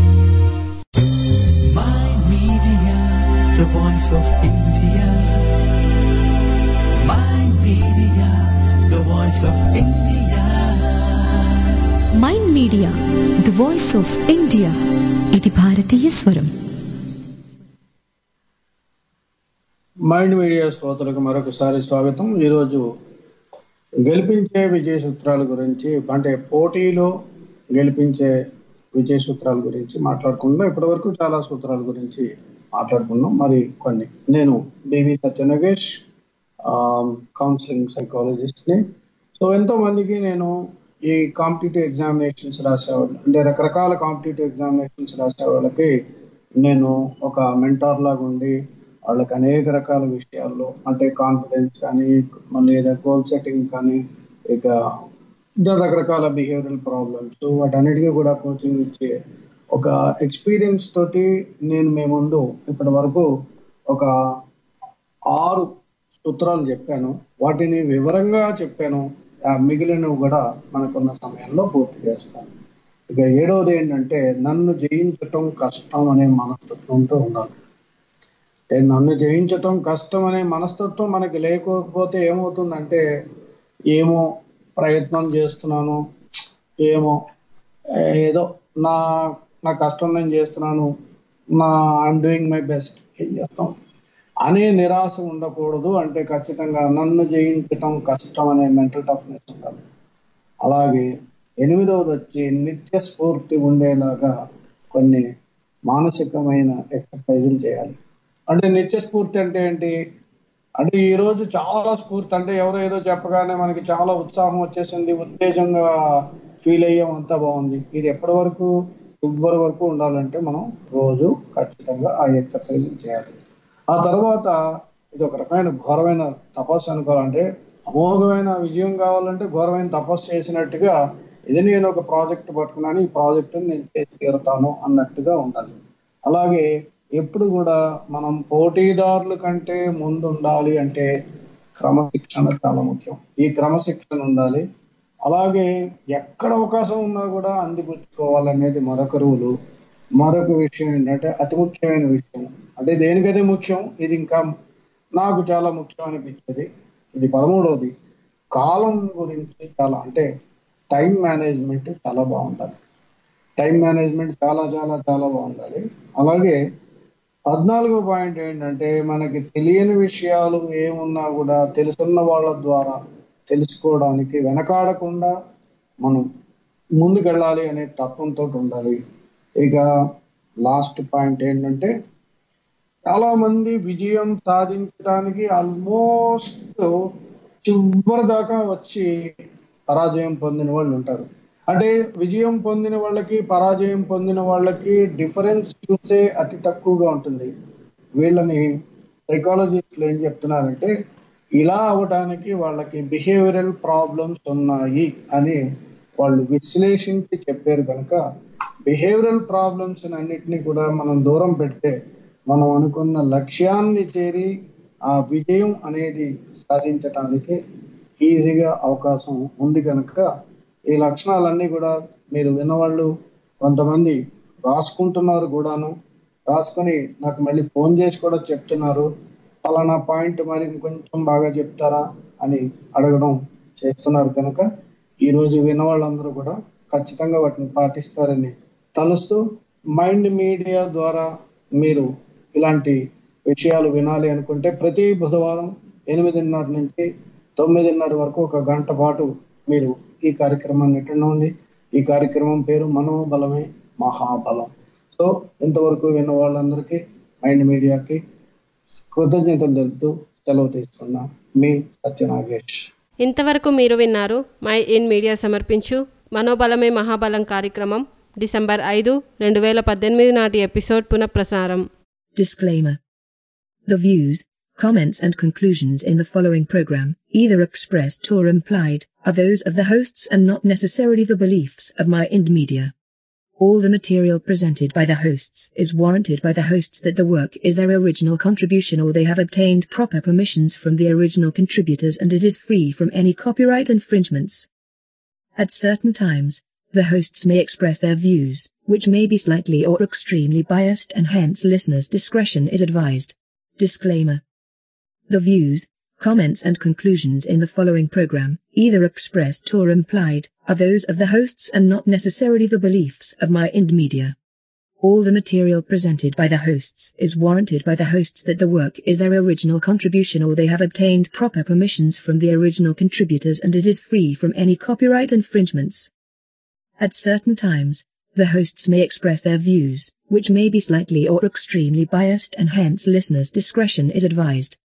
the voice of India. My media, the voice of India. Mind Media the voice of India ఇది భారతీయ స్వరం మైండ్ మీడియా శ్రోతలకు మరొకసారి స్వాగతం ఈరోజు గెలిపించే విజయ సూత్రాల గురించి అంటే పోటీలో గెలిపించే విజయ సూత్రాల గురించి మాట్లాడుకుందాం ఇప్పటి వరకు చాలా సూత్రాల గురించి మాట్లాడుకున్నాం మరి కొన్ని నేను బివి సత్యనగేష్ కౌన్సిలింగ్ సైకాలజిస్ట్ ని సో ఎంతో మందికి నేను ఈ కాంపిటేటివ్ ఎగ్జామినేషన్స్ రాసేవాళ్ళు అంటే రకరకాల కాంపిటేటివ్ ఎగ్జామినేషన్స్ రాసే వాళ్ళకి నేను ఒక మెంటార్ లాగా ఉండి వాళ్ళకి అనేక రకాల విషయాల్లో అంటే కాన్ఫిడెన్స్ కానీ మళ్ళీ ఏదో గోల్ సెట్టింగ్ కానీ ఇక ఇంకా రకరకాల బిహేవియరల్ ప్రాబ్లమ్స్ వాటన్నిటికీ కూడా కోచింగ్ ఇచ్చే ఒక ఎక్స్పీరియన్స్ తోటి నేను మీ ముందు ఇప్పటి వరకు ఒక ఆరు సూత్రాలు చెప్పాను వాటిని వివరంగా చెప్పాను ఆ మిగిలినవి కూడా మనకున్న సమయంలో పూర్తి చేస్తాను ఇక ఏడవది ఏంటంటే నన్ను జయించటం కష్టం అనే మనస్తత్వంతో ఉండాలి అంటే నన్ను జయించటం కష్టం అనే మనస్తత్వం మనకి లేకపోతే ఏమవుతుందంటే ఏమో ప్రయత్నం చేస్తున్నాను ఏమో ఏదో నా నా కష్టం నేను చేస్తున్నాను నా ఐఎమ్ డూయింగ్ మై బెస్ట్ ఏం చేస్తాం అనే నిరాశ ఉండకూడదు అంటే ఖచ్చితంగా నన్ను జయించటం కష్టం అనే మెంటల్ టఫ్నెస్ ఉండాలి అలాగే ఎనిమిదవది వచ్చి నిత్య స్ఫూర్తి ఉండేలాగా కొన్ని మానసికమైన ఎక్సర్సైజులు చేయాలి అంటే నిత్య స్ఫూర్తి అంటే ఏంటి అంటే ఈ రోజు చాలా స్ఫూర్తి అంటే ఎవరో ఏదో చెప్పగానే మనకి చాలా ఉత్సాహం వచ్చేసింది ఉత్తేజంగా ఫీల్ అయ్యాం అంతా బాగుంది ఇది ఎప్పటి వరకు చివరి వరకు ఉండాలంటే మనం రోజు ఖచ్చితంగా ఆ ఎక్సర్సైజ్ చేయాలి ఆ తర్వాత ఇది ఒక రకమైన ఘోరమైన తపస్సు అనుకోవాలంటే అమోఘమైన విజయం కావాలంటే ఘోరమైన తపస్సు చేసినట్టుగా ఇది నేను ఒక ప్రాజెక్ట్ పట్టుకున్నాను ఈ ప్రాజెక్ట్ నేను చేసి తీరుతాను అన్నట్టుగా ఉండాలి అలాగే ఎప్పుడు కూడా మనం పోటీదారుల కంటే ముందు ఉండాలి అంటే క్రమశిక్షణ చాలా ముఖ్యం ఈ క్రమశిక్షణ ఉండాలి అలాగే ఎక్కడ అవకాశం ఉన్నా కూడా అందిపుచ్చుకోవాలనేది మరొక రూలు మరొక విషయం ఏంటంటే అతి ముఖ్యమైన విషయం అంటే దేనికదే ముఖ్యం ఇది ఇంకా నాకు చాలా ముఖ్యం అనిపించేది ఇది పదమూడవది కాలం గురించి చాలా అంటే టైం మేనేజ్మెంట్ చాలా బాగుండాలి టైం మేనేజ్మెంట్ చాలా చాలా చాలా బాగుండాలి అలాగే పద్నాలుగో పాయింట్ ఏంటంటే మనకి తెలియని విషయాలు ఏమున్నా కూడా తెలుసున్న వాళ్ళ ద్వారా తెలుసుకోవడానికి వెనకాడకుండా మనం ముందుకెళ్ళాలి అనే తత్వంతో ఉండాలి ఇక లాస్ట్ పాయింట్ ఏంటంటే చాలా మంది విజయం సాధించడానికి ఆల్మోస్ట్ చివరి దాకా వచ్చి పరాజయం పొందిన వాళ్ళు ఉంటారు అంటే విజయం పొందిన వాళ్ళకి పరాజయం పొందిన వాళ్ళకి డిఫరెన్స్ చూసే అతి తక్కువగా ఉంటుంది వీళ్ళని సైకాలజిస్టులు ఏం చెప్తున్నారంటే ఇలా అవడానికి వాళ్ళకి బిహేవియరల్ ప్రాబ్లమ్స్ ఉన్నాయి అని వాళ్ళు విశ్లేషించి చెప్పారు కనుక బిహేవియరల్ ప్రాబ్లమ్స్ అన్నిటినీ కూడా మనం దూరం పెడితే మనం అనుకున్న లక్ష్యాన్ని చేరి ఆ విజయం అనేది సాధించటానికి ఈజీగా అవకాశం ఉంది కనుక ఈ లక్షణాలన్నీ కూడా మీరు విన్నవాళ్ళు కొంతమంది రాసుకుంటున్నారు కూడాను రాసుకొని నాకు మళ్ళీ ఫోన్ చేసి కూడా చెప్తున్నారు పలానా పాయింట్ మరి ఇంకొంచెం బాగా చెప్తారా అని అడగడం చేస్తున్నారు కనుక ఈ రోజు విన్నవాళ్ళందరూ కూడా ఖచ్చితంగా వాటిని పాటిస్తారని తలుస్తూ మైండ్ మీడియా ద్వారా మీరు ఇలాంటి విషయాలు వినాలి అనుకుంటే ప్రతి బుధవారం ఎనిమిదిన్నర నుంచి తొమ్మిదిన్నర వరకు ఒక గంట పాటు మీరు ఈ కార్యక్రమాన్ని ఎట్టుండి ఈ కార్యక్రమం పేరు మనోబలమే మహాబలం సో ఇంతవరకు విన్న వాళ్ళందరికీ మైండ్ మీడియాకి కృతజ్ఞతలు తెలుపుతూ సెలవు తీసుకున్నా మీ సత్యనాగేష్ ఇంతవరకు మీరు విన్నారు మై ఇన్ మీడియా సమర్పించు మనోబలమే మహాబలం కార్యక్రమం డిసెంబర్ ఐదు రెండు వేల పద్దెనిమిది నాటి ఎపిసోడ్ పునఃప్రసారం Disclaimer. The views, comments and conclusions in the following program, either expressed or implied, are those of the hosts and not necessarily the beliefs of My Ind Media. All the material presented by the hosts is warranted by the hosts that the work is their original contribution or they have obtained proper permissions from the original contributors and it is free from any copyright infringements. At certain times, the hosts may express their views, which may be slightly or extremely biased and hence listeners' discretion is advised. Disclaimer. The views, comments and conclusions in the following program, either expressed or implied, are those of the hosts and not necessarily the beliefs of My Ind Media. All the material presented by the hosts is warranted by the hosts that the work is their original contribution or they have obtained proper permissions from the original contributors and it is free from any copyright infringements. At certain times, the hosts may express their views, which may be slightly or extremely biased and hence listeners' discretion is advised.